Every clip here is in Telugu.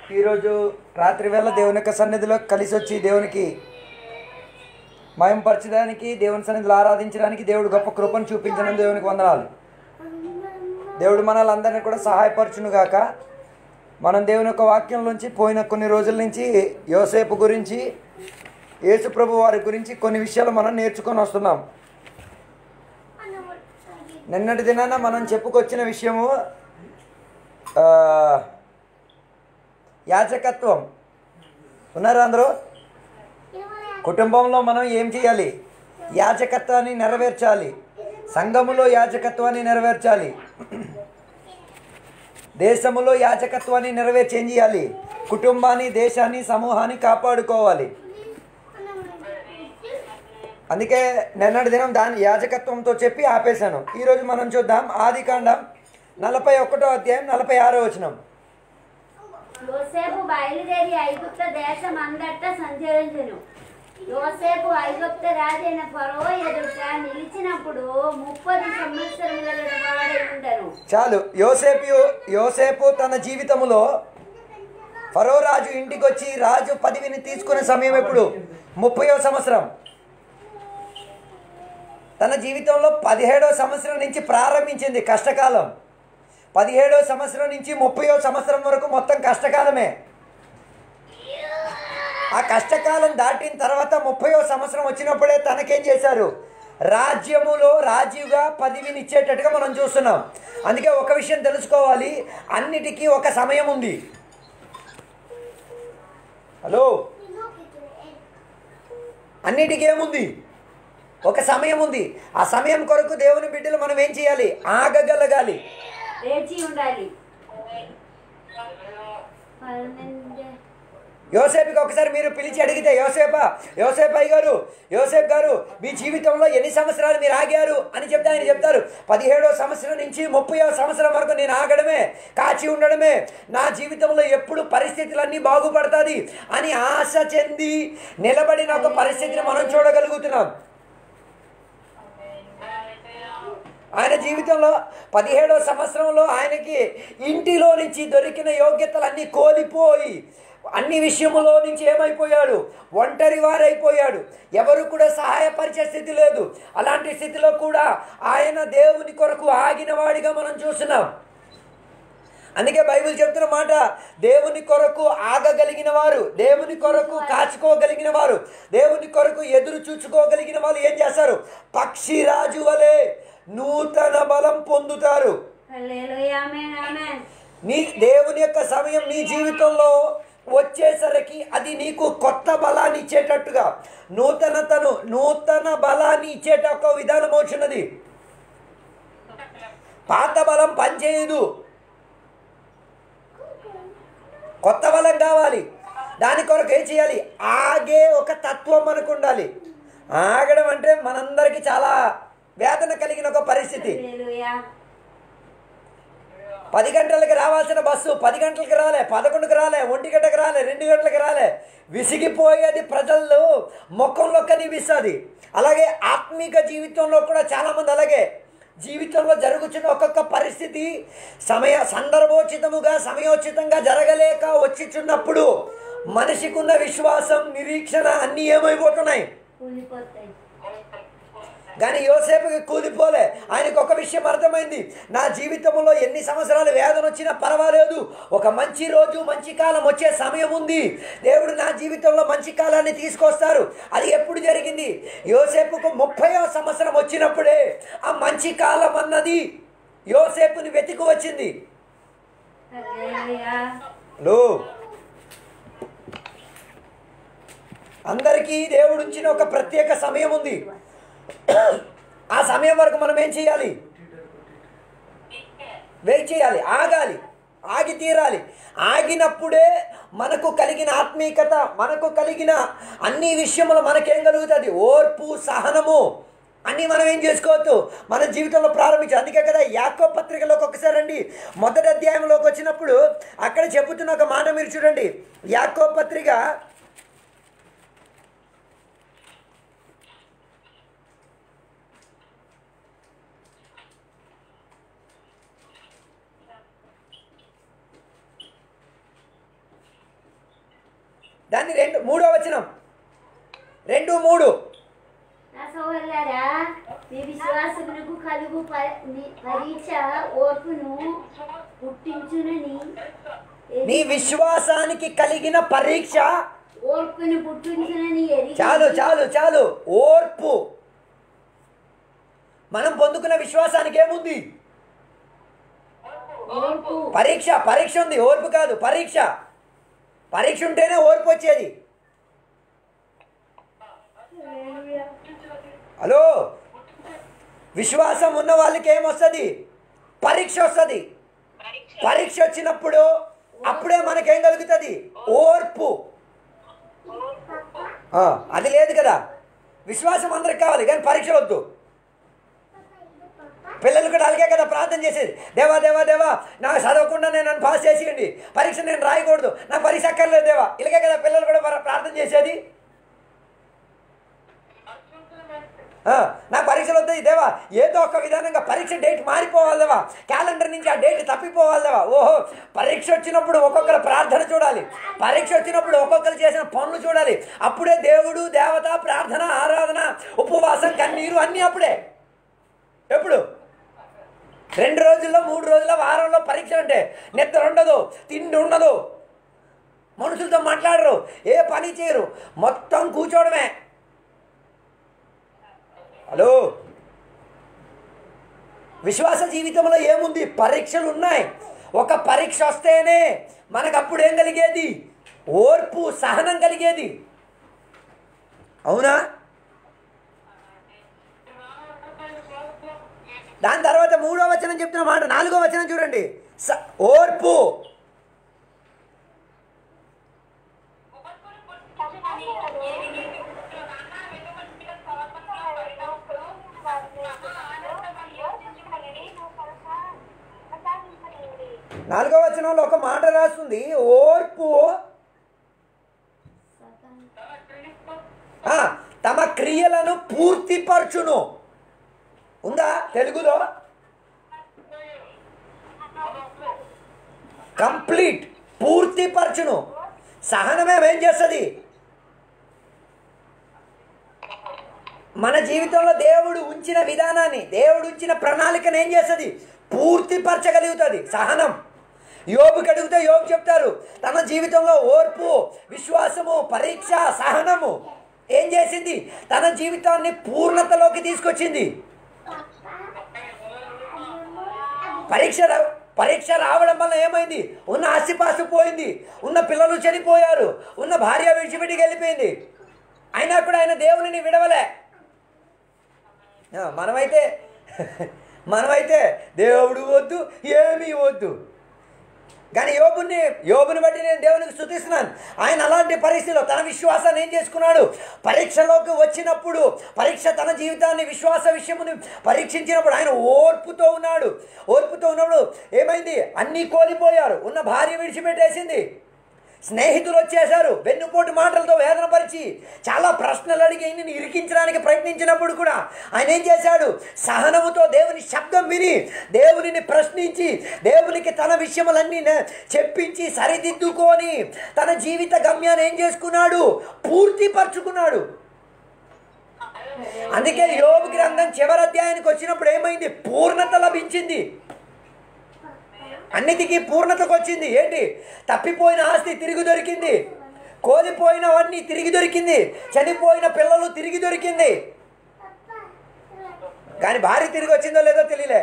ఈరోజు రాత్రి వేళ దేవుని యొక్క సన్నిధిలో కలిసి వచ్చి దేవునికి మయంపరచడానికి దేవుని సన్నిధిలో ఆరాధించడానికి దేవుడు గొప్ప కృపను చూపించడం దేవునికి వందనాలు దేవుడు మనల్ని కూడా సహాయపరచును గాక మనం దేవుని యొక్క వాక్యం నుంచి పోయిన కొన్ని రోజుల నుంచి యోసేపు గురించి యేసుప్రభు వారి గురించి కొన్ని విషయాలు మనం నేర్చుకొని వస్తున్నాం నిన్నటి దినాన మనం చెప్పుకొచ్చిన విషయము ఆ, యాచకత్వం ఉన్నారా అందరూ కుటుంబంలో మనం ఏం చేయాలి యాచకత్వాన్ని నెరవేర్చాలి సంఘములో యాచకత్వాన్ని నెరవేర్చాలి దేశములో యాచకత్వాన్ని నెరవేర్చి ఏం చేయాలి కుటుంబాన్ని దేశాన్ని సమూహాన్ని కాపాడుకోవాలి అందుకే నిన్నటి దినం దాని యాజకత్వంతో చెప్పి ఆపేశాను ఈరోజు మనం చూద్దాం ఆది కాండం నలభై ఒకటో అధ్యాయం నలభై ఆరో వచనం యోసేపు బయలుదేరి ఐగుప్త దేశం అందట సంచరించెను యోసేపు ఐగుప్త రాజైన ఫరో ఎదుట నిలిచినప్పుడు ముప్పది సంవత్సరముల వాడై ఉండను చాలు యోసేపు యోసేపు తన జీవితములో ఫరో రాజు ఇంటికి వచ్చి రాజు పదవిని తీసుకునే సమయం ఎప్పుడు ముప్పయో సంవత్సరం తన జీవితంలో పదిహేడో సంవత్సరం నుంచి ప్రారంభించింది కష్టకాలం పదిహేడో సంవత్సరం నుంచి ముప్పయో సంవత్సరం వరకు మొత్తం కష్టకాలమే ఆ కష్టకాలం దాటిన తర్వాత ముప్పయో సంవత్సరం వచ్చినప్పుడే తనకేం చేశారు రాజ్యములో రాజుగా పదవిని ఇచ్చేటట్టుగా మనం చూస్తున్నాం అందుకే ఒక విషయం తెలుసుకోవాలి అన్నిటికీ ఒక సమయం ఉంది హలో అన్నిటికీ ఏముంది ఒక సమయం ఉంది ఆ సమయం కొరకు దేవుని బిడ్డలు మనం ఏం చేయాలి ఆగగలగాలి వేచి ఉండాలి పన్నెండు యోసేపుకి ఒకసారి మీరు పిలిచి అడిగితే యోసేపా యోసేప్ అయ్య గారు యోసేప్ గారు మీ జీవితంలో ఎన్ని సంవత్సరాలు మీరు ఆగారు అని చెప్తే ఆయన చెప్తారు పదిహేడో సంవత్సరం నుంచి ముప్పయో సంవత్సరం వరకు నేను ఆగడమే కాచి ఉండడమే నా జీవితంలో ఎప్పుడు పరిస్థితులన్నీ బాగుపడుతుంది అని ఆశ చెంది నిలబడిన ఒక పరిస్థితిని మనం చూడగలుగుతున్నాం ఆయన జీవితంలో పదిహేడో సంవత్సరంలో ఆయనకి ఇంటిలో నుంచి దొరికిన యోగ్యతలన్నీ కోల్పోయి అన్ని విషయములో నుంచి ఏమైపోయాడు ఒంటరి వారైపోయాడు ఎవరు కూడా సహాయపరిచే స్థితి లేదు అలాంటి స్థితిలో కూడా ఆయన దేవుని కొరకు ఆగిన వాడిగా మనం చూస్తున్నాం అందుకే బైబిల్ చెప్తున్న మాట దేవుని కొరకు ఆగగలిగిన వారు దేవుని కొరకు కాచుకోగలిగిన వారు దేవుని కొరకు ఎదురు చూచుకోగలిగిన వాళ్ళు ఏం చేస్తారు పక్షిరాజు వలె నూతన బలం పొందుతారు హల్లెలూయా ఆమేన్ ఆమేన్ నీ దేవుని యొక్క సమయం నీ జీవితంలో వచ్చేసరికి అది నీకు కొత్త బలాన్ని ఇచ్చేటట్టుగా నూతనతను నూతన బలాన్ని ఇచ్చేట ఒక విధానం వచ్చినది పాత బలం పనిచేయదు కొత్త బలం కావాలి దాని కొరకు ఏం చేయాలి ఆగే ఒక తత్వం మనకు ఉండాలి ఆగడం అంటే మనందరికీ చాలా వేదన కలిగిన ఒక పరిస్థితి హల్లెలూయా పది గంటలకి రావాల్సిన బస్సు పది గంటలకి రాలే పదకొండుకి రాలే ఒంటి గంటకి రాలే రెండు గంటలకి రాలే విసిగిపోయేది ప్రజల్లో ముఖంలో కనిపిస్తుంది అలాగే ఆత్మీక జీవితంలో కూడా చాలామంది అలాగే జీవితంలో జరుగుతున్న ఒక్కొక్క పరిస్థితి సమయ సందర్భోచితముగా సమయోచితంగా జరగలేక వచ్చిచున్నప్పుడు మనిషికి ఉన్న విశ్వాసం నిరీక్షణ అన్నీ ఏమైపోతున్నాయి కూలిపోతాయి కానీ యోసేపుకి కూలిపోలే ఆయనకు ఒక విషయం అర్థమైంది నా జీవితంలో ఎన్ని సంవత్సరాలు వేదన వచ్చినా పర్వాలేదు ఒక మంచి రోజు మంచి కాలం వచ్చే సమయం ఉంది దేవుడు నా జీవితంలో మంచి కాలాన్ని తీసుకొస్తారు అది ఎప్పుడు జరిగింది యోసేపుకు ముప్పయో సంవత్సరం వచ్చినప్పుడే ఆ మంచి కాలం అన్నది యోసేపుని వెతికి వచ్చింది హల్లెలూయా హలో అందరికీ దేవుడు ఉంచిన ఒక ప్రత్యేక సమయం ఉంది ఆ సమయం వరకు మనం ఏం చేయాలి వెయిట్ చేయాలి ఆగాలి ఆగి తీరాలి ఆగినప్పుడే మనకు కలిగిన ఆత్మీయత మనకు కలిగిన అన్ని విషయములు మనకేం కలుగుతుంది ఓర్పు సహనము అన్నీ మనం ఏం చేసుకోవద్దు మన జీవితంలో ప్రారంభించాలి అందుకే కదా యాకో పత్రికలోకి ఒకసారి రండి మొదటి అధ్యాయంలోకి వచ్చినప్పుడు అక్కడ చెబుతున్న ఒక మాట మీరు చూడండి యాకో పత్రిక దాన్ని రెండు మూడో వచనం రెండు మూడు నా సోదరులారా మీ విశ్వాసమునకు కలుగు ప- ని- పరీక్ష ఓర్పును పుట్టించునని నీ విశ్వాసానికి కలిగిన పరీక్ష ఓర్పును పుట్టించునని ఎరిగి చాలు చాలు చాలు ఓర్పు మనం పొందుకున్న విశ్వాసానికి ఏముంది ఓర్పు పరీక్ష పరీక్ష ఉంది ఓర్పు కాదు పరీక్ష పరీక్ష ఉంటేనే ఓర్పు వచ్చేది హలో విశ్వాసం ఉన్న వాళ్ళకి ఏమొస్తుంది పరీక్ష వస్తుంది పరీక్ష వచ్చినప్పుడు అప్పుడే మనకేం కలుగుతుంది ఓర్పు ఆ, అది లేదు కదా విశ్వాసం అందరికి కావాలి కానీ పరీక్ష వద్దు పిల్లలు కూడా అలాగే కదా ప్రార్థన చేసేది దేవా దేవా దేవా నాకు చదవకుండా నేను నన్ను పాస్ చేసేయండి పరీక్ష నేను రాయకూడదు నాకు పరీక్ష అక్కర్లేదు దేవా ఇలాగే కదా పిల్లలు కూడా ప్ర- ప్రార్థన చేసేది ఆ, నాకు పరీక్షలు వద్దాయి దేవా ఏదో ఒక విధానంగా పరీక్ష డేట్ మారిపోవాలి దేవా క్యాలెండర్ నుంచి ఆ డేట్ తప్పిపోవాలి దేవా ఓహో పరీక్ష వచ్చినప్పుడు ఒక్కొక్కరు ప్రార్థన చూడాలి పరీక్ష వచ్చినప్పుడు ఒక్కొక్కరు చేసిన పనులు చూడాలి అప్పుడే దేవుడు దేవత ప్రార్థన ఆరాధన ఉపవాసం కన్నీరు అన్నీ అప్పుడే ఎప్పుడు రెండు రోజుల్లో మూడు రోజుల వారంలో పరీక్ష అంటే నిద్ర ఉండదు తిండి ఉండదు మనుషులతో మాట్లాడరు ఏ పని చేయరు మొత్తం కూర్చోవడమే హలో విశ్వాస జీవితంలో ఏముంది పరీక్షలు ఉన్నాయి ఒక పరీక్ష వస్తేనే మనకు అప్పుడు ఏం కలిగేది ఓర్పు సహనం కలిగేది అవునా దాని తర్వాత మూడో వచనం చెప్తున్న మాట నాలుగో వచనం చూడండి స- ఓర్పు నాలుగో వచనంలో ఒక మాట రాస్తుంది ఓర్పు ఆ, తమ క్రియలను పూర్తిపరచును ఉందా తెలుగులో కంప్లీట్ పూర్తిపరచును సహనమే ఏం చేస్తుంది మన జీవితంలో దేవుడు ఉంచిన విధానాన్ని దేవుడు ఉంచిన ప్రణాళికను ఏం చేస్తుంది పూర్తిపరచగలుగుతుంది సహనం యోబుకి అడిగితే యోబు చెప్తారు తన జీవితంలో ఓర్పు విశ్వాసము పరీక్ష సహనము ఏం చేసింది తన జీవితాన్ని పూర్ణతలోకి తీసుకొచ్చింది పరీక్ష రా- పరీక్ష రావడం వల్ల ఏమైంది ఉన్న ఆస్తిపాస్తి పోయింది ఉన్న పిల్లలు చనిపోయారు ఉన్న భార్య విడిచిపెట్టి వెళ్ళిపోయింది అయినా కూడా ఆయన దేవునిని విడవలే ఆ, మనమైతే మనమైతే దేవుడు వద్దు ఏమీ వద్దు కానీ యోబుని యోబుని బట్టి నేను దేవునికి స్థుతిస్తున్నాను ఆయన అలాంటి పరిస్థితిలో తన విశ్వాసాన్ని ఏం చేసుకున్నాడు పరీక్షలోకి వచ్చినప్పుడు పరీక్ష తన జీవితాన్ని విశ్వాస విషయముని పరీక్షించినప్పుడు ఆయన ఓర్పుతో ఉన్నాడు ఓర్పుతో ఉన్నప్పుడు ఏమైంది అన్నీ కోల్పోయారు ఉన్న భార్య విడిచిపెట్టేసింది స్నేహితులు వచ్చేశారు వెన్నుపోటు మాటలతో వేదన పరిచి చాలా ప్రశ్నలు అడిగి ఆయన్ని ఇరికించడానికి ప్రయత్నించినప్పుడు కూడా ఆయన ఏం చేశాడు సహనముతో దేవుని శబ్దం విని దేవునిని ప్రశ్నించి దేవునికి తన విషయములన్నీ నే- చెప్పించి సరిదిద్దుకొని తన జీవిత గమ్యాన్ని ఏం చేసుకున్నాడు పూర్తిపరచుకున్నాడు అందుకే యోగ గ్రంథం చివరి అధ్యాయానికి వచ్చినప్పుడు ఏమైంది పూర్ణత లభించింది అన్నిటికీ పూర్ణతకు వచ్చింది ఏంటి తప్పిపోయిన ఆస్తి తిరిగి దొరికింది కోల్పోయినవన్నీ తిరిగి దొరికింది చనిపోయిన పిల్లలు తిరిగి దొరికింది కానీ భార్య తిరిగి వచ్చిందో లేదో తెలియలే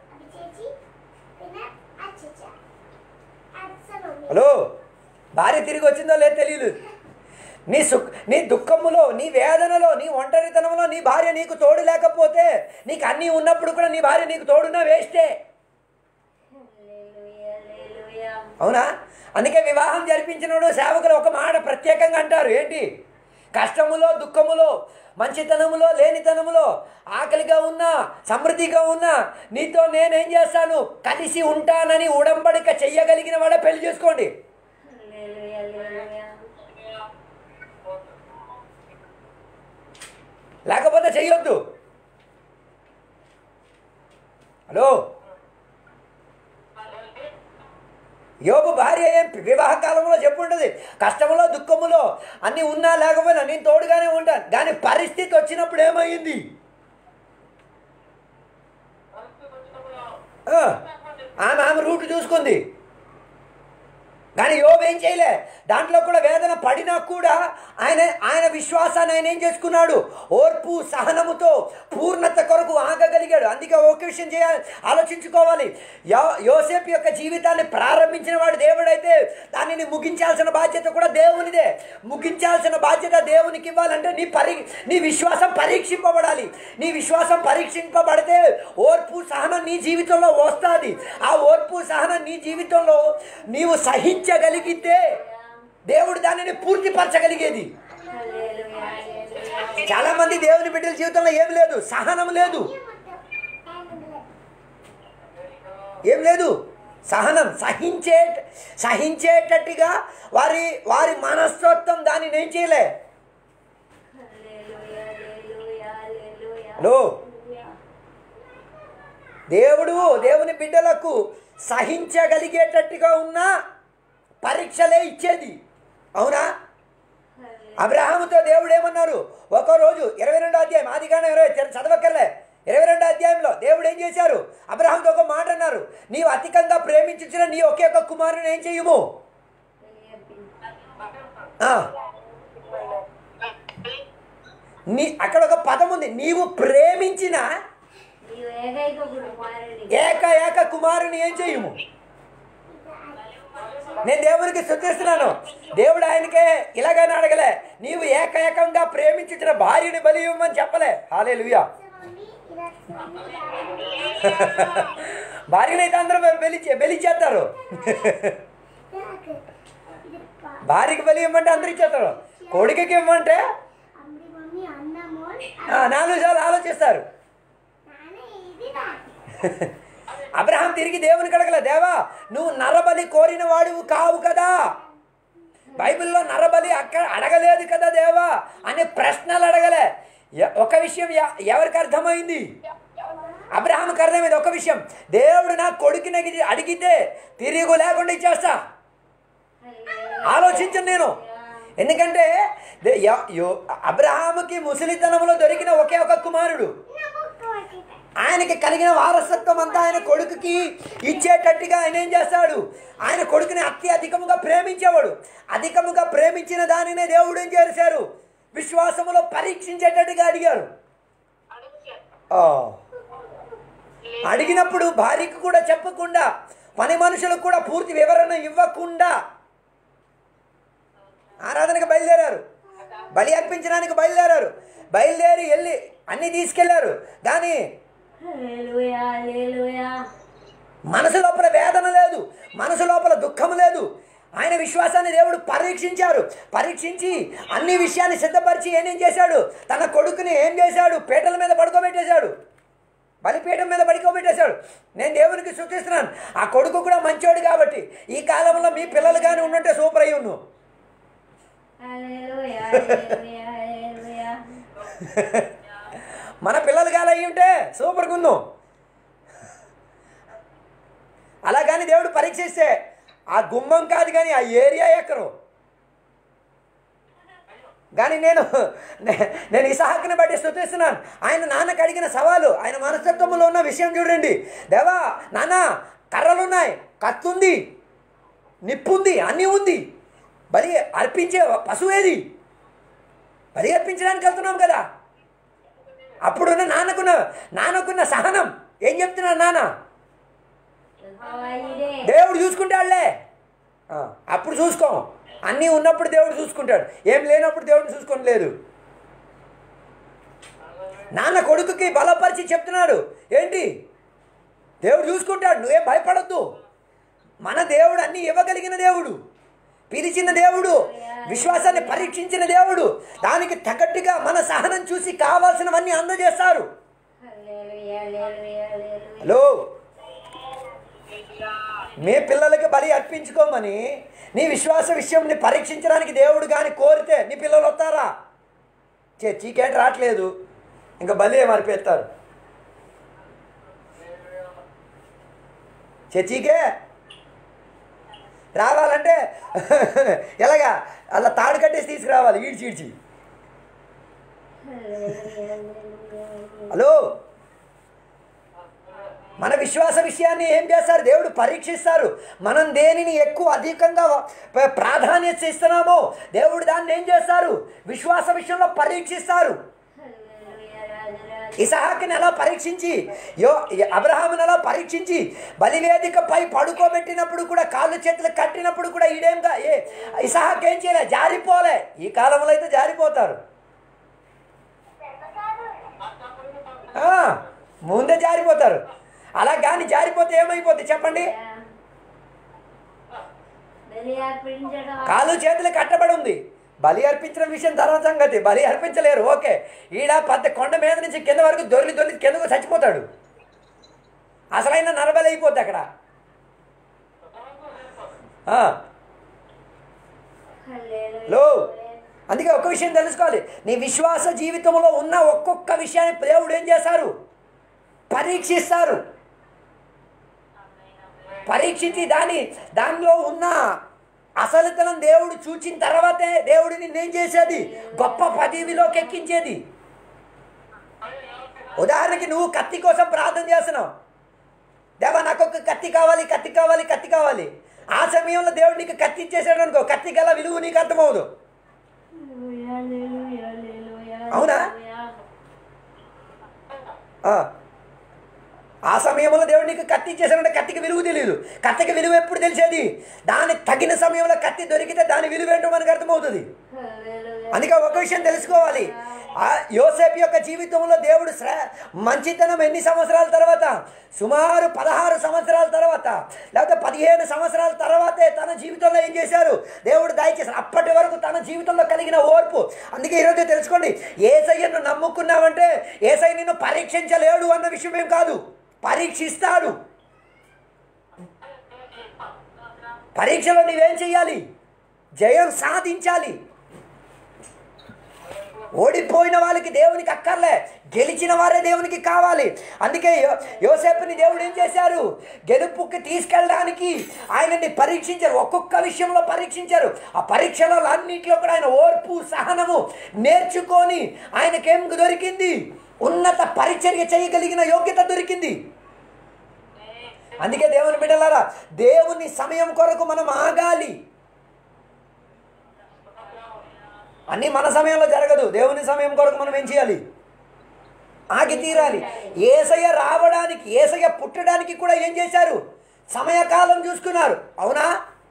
హలో భార్య తిరిగి వచ్చిందో లేదో తెలియదు నీ సుఖ నీ దుఃఖములో నీ వేదనలో నీ ఒంటరితనంలో నీ భార్య నీకు తోడు లేకపోతే నీకు అన్నీ ఉన్నప్పుడు కూడా నీ భార్య నీకు తోడున్నా వేస్టే హల్లెలూయా, హల్లెలూయా. అవునా అందుకే వివాహం జరిపించినప్పుడు సేవకులు ఒక మాట ప్రత్యేకంగా అంటారు ఏంటి కష్టములో దుఃఖములో మంచితనములో లేనితనములో ఆకలిగా ఉన్నా సమృద్ధిగా ఉన్నా నీతో నేనేం చేస్తాను కలిసి ఉంటానని ఉడంబడిక చెయ్యగలిగిన వాడే పెళ్లి చేసుకోండి హల్లెలూయా, హల్లెలూయా. లేకపోతే చెయ్యొద్దు హలో యోగు భార్య ఏం వివాహ కాలంలో చెప్పుంటది కష్టములో దుఃఖములో అన్నీ ఉన్నా లేకపోయినా నేను తోడుగానే ఉంటాను కానీ పరిస్థితి వచ్చినప్పుడు ఏమైంది ఆ, ఆమె ఆమె రూట్ చూసుకుంది కానీ యోబు ఏం చేయలే దాంట్లో కూడా వేదన పడినా కూడా ఆయన ఆయన విశ్వాసాన్ని ఆయన ఏం చేసుకున్నాడు ఓర్పు సహనముతో పూర్ణత కొరకు ఆగగలిగాడు అందుకే ఒక విషయం చేయాలి ఆలోచించుకోవాలి యో యోసేపు యొక్క జీవితాన్ని ప్రారంభించిన వాడు దేవుడైతే దానిని ముగించాల్సిన బాధ్యత కూడా దేవునిదే ముగించాల్సిన బాధ్యత దేవునికి ఇవ్వాలంటే నీ పరి నీ విశ్వాసం పరీక్షింపబడాలి నీ విశ్వాసం పరీక్షింపబడితే ఓర్పు సహనం నీ జీవితంలో వస్తుంది ఆ ఓర్పు సహనం నీ జీవితంలో నీవు సహించగలిగితే దేవుడు దానిని పూర్తిపరచగలిగేది హల్లెలూయా, హల్లెలూయా. చాలా మంది దేవుని బిడ్డల జీవితంలో ఏం లేదు సహనం లేదు ఏం లేదు సహనం సహించే సహించేటట్టుగా వారి వారి మనస్తత్వం దానిని ఏం చేయలే హల్లెలూయా, హల్లెలూయా, హల్లెలూయా. హలో దేవుడు దేవుని బిడ్డలకు సహించగలిగేటట్టుగా ఉన్న పరీక్షలే ఇచ్చేది అవునా అబ్రహాముతో దేవుడు ఏమన్నారు ఒకరోజు ఇరవై రెండో అధ్యాయం ఆదిగానే ఇరవై చదవక్కర్లే ఇరవై రెండో అధ్యాయంలో దేవుడు ఏం చేశారు అబ్రహాంతో ఒక మాట అన్నారు నీవు అధికంగా ప్రేమించిన నీ ఒకే ఒక కుమారుని ఏం చెయ్యము ఆ. నీ అక్కడ ఒక పదం ఉంది నీవు ప్రేమించిన నీవు ఏకైక కుమారుని ఏక ఏక కుమారుని ఏం చెయ్యము నేను దేవునికి శుద్ధిస్తున్నాను దేవుడు ఆయనకే ఇలాగైనా అడగలే నీవు ఏక ఏకంగా ప్రేమించిన భార్యని బలి ఇవ్వమని చెప్పలే హాలే లుయా భార్యని అయితే అందరూ బలి బలి చేస్తారు భార్యకి బలి ఇవ్వమంటే అందరూ ఇచ్చేస్తారు కొడుకుకి ఇవ్వమంటే ఆ, నాలుగు సార్లు ఆలోచిస్తారు అబ్రహాం తిరిగి దేవుని అడగల దేవా నువ్వు నరబలి కోరిన వాడివి కావు కదా బైబిల్లో నరబలి అక్కడ అడగలేదు కదా దేవా అనే ప్రశ్నలు అడగలే ఎ- ఒక విషయం ఎ- ఎవరికి అర్థమైంది అబ్రహాంకి అర్థమైంది ఒక విషయం దేవుడు నా కొడుకుని అడిగి- అడిగితే తిరిగి లేకుండా ఇచ్చేస్తా ఆలోచించను నేను ఎందుకంటే దే- య- యో- అబ్రహాముకి ముసలితనంలో దొరికిన ఒకే ఒక కుమారుడు ఆయనకి కలిగిన వారసత్వం అంతా ఆయన కొడుకుకి ఇచ్చేటట్టుగా ఆయన ఏం చేస్తాడు ఆయన కొడుకుని అత్యధికముగా ప్రేమించేవాడు అధికముగా ప్రేమించిన దానినే దేవుడు ఏం చేశారు విశ్వాసములో పరీక్షించేటట్టుగా అడిగారు ఆ. అడిగినప్పుడు భార్యకు కూడా చెప్పకుండా పని మనుషులకు కూడా పూర్తి వివరణ ఇవ్వకుండా ఆరాధనకు బయలుదేరారు బలి అర్పించడానికి బయలుదేరారు బయలుదేరి వెళ్ళి అన్నీ తీసుకెళ్లారు కానీ హల్లెలూయా, హల్లెలూయా. మనసు లోపల వేదన లేదు మనసు లోపల దుఃఖం లేదు ఆయన విశ్వాసాన్ని దేవుడు పరీక్షించారు పరీక్షించి అన్ని విషయాన్ని సిద్ధపరిచి ఏమేం చేశాడు తన కొడుకుని ఏం చేశాడు పీటల మీద పడుకోబెట్టేశాడు బలిపీఠం మీద పడుకోబెట్టేశాడు నేను దేవునికి సూచిస్తున్నాను ఆ కొడుకు కూడా మంచోడు కాబట్టి ఈ కాలంలో మీ పిల్లలు కానీ ఉండుంటే సూపర్ అయ్యి ఉన్నావు హల్లెలూయా, హల్లెలూయా, హల్లెలూయా. మన పిల్లలు కాదు అయ్యి ఉంటే సూపర్గా ఉన్నాం అలా కానీ దేవుడు పరీక్షిస్తే ఆ గుమ్మం కాదు కానీ ఆ ఏరియా ఎక్కరు కానీ నేను నే- నేను ఇసహాకుని బట్టి స్థుతిస్తున్నాను ఆయన నాన్నకు అడిగిన సవాలు ఆయన మనస్తత్వంలో ఉన్న విషయం చూడండి దేవా నాన్న కర్రలున్నాయి కత్తుంది నిప్పుంది అన్నీ ఉంది బలి అర్పించే పశువు ఏది బలి అర్పించడానికి వెళ్తున్నాం కదా అప్పుడున్న నాన్నకున్న నాన్నకున్న సహనం ఏం చెప్తున్నాడు నాన్న యెహోవా ఈరే. దేవుడు చూసుకుంటాడులే ఆ, అప్పుడు చూసుకో అన్నీ ఉన్నప్పుడు దేవుడు చూసుకుంటాడు ఏం లేనప్పుడు దేవుడు చూసుకొని లేదు నాన్న కొడుకుకి బలపరిచి చెప్తున్నాడు ఏంటి దేవుడు చూసుకుంటాడు నువ్వేం భయపడద్దు మన దేవుడు అన్నీ ఇవ్వగలిగిన దేవుడు పిలిచిన దేవుడు విశ్వాసాన్ని పరీక్షించిన దేవుడు దానికి తగ్గట్టుగా మన సహనం చూసి కావాల్సినవన్నీ అందజేస్తారు హల్లెలూయా, హల్లెలూయా, హల్లెలూయా. హలో మీ పిల్లలకి బలి అర్పించుకోమని నీ విశ్వాస విషయంని పరీక్షించడానికి దేవుడు కానీ కోరితే నీ పిల్లలు వస్తారా చీకేంటి రావట్లేదు ఇంకా బలి ఏం అర్పిస్తారు చర్చికే రావాలంటే ఎలాగా అలా తాడు కట్టేసి తీసుకురావాలి ఈడ్చి ఈడ్చి హలో మన విశ్వాస విషయాన్ని ఏం చేస్తారు దేవుడు పరీక్షిస్తారు మనం దేనిని ఎక్కువ అధికంగా ప- ప్రాధాన్యత ఇస్తున్నామో దేవుడు దాన్ని ఏం చేస్తారు విశ్వాస విషయంలో పరీక్షిస్తారు ఇసహాకుని ఎలా పరీక్షించి యో అబ్రహాముని ఎలా పరీక్షించి బలివేదికపై పడుకోబెట్టినప్పుడు కూడా కాళ్ళు చేతులు కట్టినప్పుడు కూడా ఈడేంగా ఏ ఇసహాక్ ఏం చేయలే జారిపోలే ఈ కాలంలో అయితే జారిపోతారు ఆ, ముందే జారిపోతారు అలా కానీ జారిపోతే ఏమైపోతుంది చెప్పండి బలి అర్పించడం కాలు చేతులు కట్టబడి ఉంది బలి అర్పించిన విషయం తర్వాత సంగతి బలి అర్పించలేరు ఓకే ఈడ పెద్ద కొండ మీద నుంచి కింద వరకు దొర్లి దొర్లి కిందకు చచ్చిపోతాడు అసలైన నరబలి అయిపోద్ది అక్కడ ఆ, హల్లెలూయా. లో అందుకే ఒక్క విషయం తెలుసుకోవాలి నీ విశ్వాస జీవితంలో ఉన్న ఒక్కొక్క విషయాన్ని దేవుడు ఏం చేశారు పరీక్షిస్తారు పరీక్షించి దాని దానిలో ఉన్న అసలుతనం దేవుడు చూచిన తర్వాతే దేవుడు నిన్నేం చేసేది గొప్ప పదవిలోకి ఎక్కించేది ఉదాహరణకి నువ్వు కత్తి కోసం ప్రార్థన చేస్తున్నావు దేవా నాకు ఒక కత్తి కావాలి కత్తి కావాలి కత్తి కావాలి ఆ సమయంలో దేవుడు నీకు కత్తి ఇచ్చేసాడు అనుకో కత్తి గల విలువ నీకు అర్థమవుదు హల్లెలూయా, హల్లెలూయా, హల్లెలూయా, అవునా? హల్లెలూయా. ఆ. ఆ సమయంలో దేవుడు నీకు కత్తి ఇచ్చేసాడంటే కత్తికి విలువ తెలియదు కత్తికి విలువ ఎప్పుడు తెలిసేది దాని తగిన సమయంలో కత్తి దొరికితే దాని విలువ ఏంటో మనకు అర్థమవుతుంది హల్లెలూయా. అందుకే ఒక విషయం తెలుసుకోవాలి ఆ యోసేపు యొక్క జీవితంలో దేవుడు శ్ర మంచితనం ఎన్ని సంవత్సరాల తర్వాత సుమారు పదహారు సంవత్సరాల తర్వాత లేకపోతే పదిహేను సంవత్సరాల తర్వాతే తన జీవితంలో ఏం చేశారు దేవుడు దయచేశారు అప్పటి వరకు తన జీవితంలో కలిగిన ఓర్పు అందుకే ఈరోజు తెలుసుకోండి ఏసయ్యను నమ్ముకున్నావంటే ఏసై నిన్ను పరీక్షించలేడు అన్న విషయం ఏం కాదు పరీక్షిస్తాడు పరీక్షలో నీవేం చెయ్యాలి జయం సాధించాలి ఓడిపోయిన వాళ్ళకి దేవునికి అక్కర్లే గెలిచిన వారే దేవునికి కావాలి అందుకే యో- యోసేపుని దేవుడు ఏం చేశారు గెలుపుకి తీసుకెళ్ళడానికి ఆయనని పరీక్షించారు ఒక్కొక్క విషయంలో పరీక్షించారు ఆ పరీక్షలో అన్నింటిలో కూడా ఆయన ఓర్పు సహనము నేర్చుకొని ఆయనకేం దొరికింది ఉన్నత పరిచర్య చేయగలిగిన యోగ్యత దొరికింది అందుకే దేవుని బిడ్డలారా దేవుని సమయం కొరకు మనం ఆగాలి అన్నీ మన సమయంలో జరగదు దేవుని సమయం కొరకు మనం ఏం చేయాలి ఆగి తీరాలి ఏసయ్య రావడానికి ఏసయ్య పుట్టడానికి కూడా ఏం చేశారు సమయకాలం చూసుకున్నారు అవునా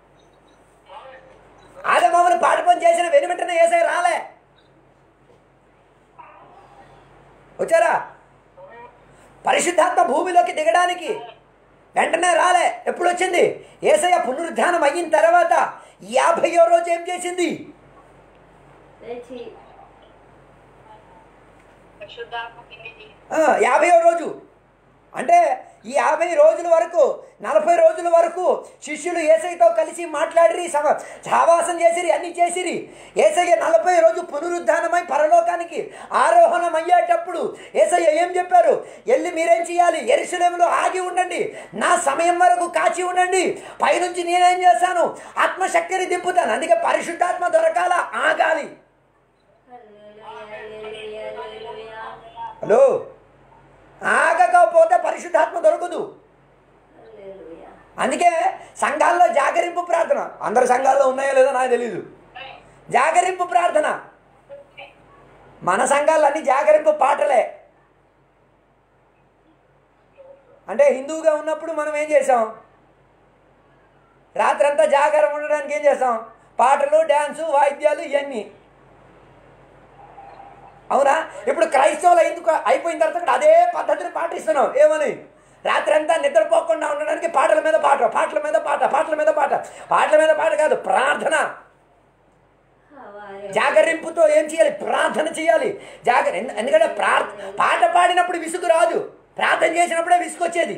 ఆదమామను పాట పని చేసిన వెను వెంటనే ఏసయ్య రాలే వచ్చారా పరిశుద్ధాత్మ భూమిలోకి దిగడానికి వెంటనే రాలే ఎప్పుడు వచ్చింది ఏసయ్య పునరుద్ధానం అయిన తర్వాత యాభైయో రోజు ఏం చేసింది తెచ్చి ఆ, యాభైవ రోజు అంటే ఈ యాభై రోజుల వరకు నలభై రోజుల వరకు శిష్యులు ఏసైతో కలిసి మాట్లాడిరి సమ సహవాసం చేసిరి అన్ని చేసిరి ఏసయ్య నలభై రోజు పునరుద్ధానమై పరలోకానికి ఆరోహణం అయ్యేటప్పుడు ఏసయ్య ఏం చెప్పారు వెళ్ళి మీరేం చేయాలి ఎరుసలేములో ఆగి ఉండండి నా సమయం వరకు కాచి ఉండండి పైనుంచి నేనేం చేస్తాను ఆత్మశక్తిని దింపుతాను అందుకే పరిశుద్ధాత్మ దొరకాల ఆగాలి హల్లెలూయా, హల్లెలూయా, హల్లెలూయా. హలో ఆగకపోతే పరిశుద్ధాత్మ దొరకదు హల్లెలూయా. అందుకే సంఘాల్లో జాగరింపు ప్రార్థన అందరు సంఘాల్లో ఉన్నాయో లేదో నాకు తెలియదు జాగరింపు ప్రార్థన మన సంఘాల్లో అన్ని జాగరింపు పాటలే అంటే హిందువుగా ఉన్నప్పుడు మనం ఏం చేసాం రాత్రంతా జాగారం ఉండడానికి ఏం చేస్తాం పాటలు డ్యాన్సు వాయిద్యాలు ఇవన్నీ అవునా ఇప్పుడు క్రైస్తవులు ఎందుకు అయిపోయిన తర్వాత కూడా అదే పద్ధతిని పాటిస్తున్నాం ఏమని రాత్రి అంతా నిద్రపోకుండా ఉండడానికి పాటల మీద పాట పాటల మీద పాట పాటల మీద పాట పాటల మీద పాట కాదు ప్రార్థన హవారే. జాగరింపుతో ఏం చేయాలి ప్రార్థన చేయాలి జాగర ఎందు- ఎందుకంటే ప్రార్థ పాట పాడినప్పుడు విసుగు రాదు ప్రార్థన చేసినప్పుడే విసుగొచ్చేది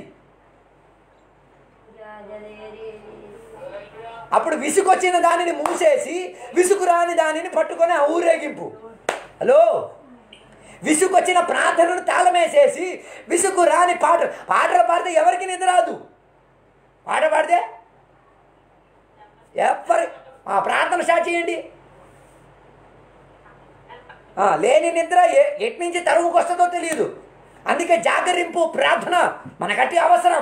రాజదేరి. అప్పుడు విసుగొచ్చిన దానిని మూసేసి విసుగు రాని దానిని పట్టుకొని ఆ ఊరేగింపు హలో విసుగొచ్చిన ప్రార్థనను తాళమేసేసి విసుగు రాని పాట పాటలు పాడితే ఎవరికి నిద్ర రాదు పాట పాడితే ఎవరి ఆ, ప్రార్థన స్టార్ట్ చేయండి ఆ, లేని నిద్ర ఎ- ఎటు నుంచి తరువుకు వస్తుందో తెలియదు అందుకే జాగరింపు ప్రార్థన మనకట్టి అవసరం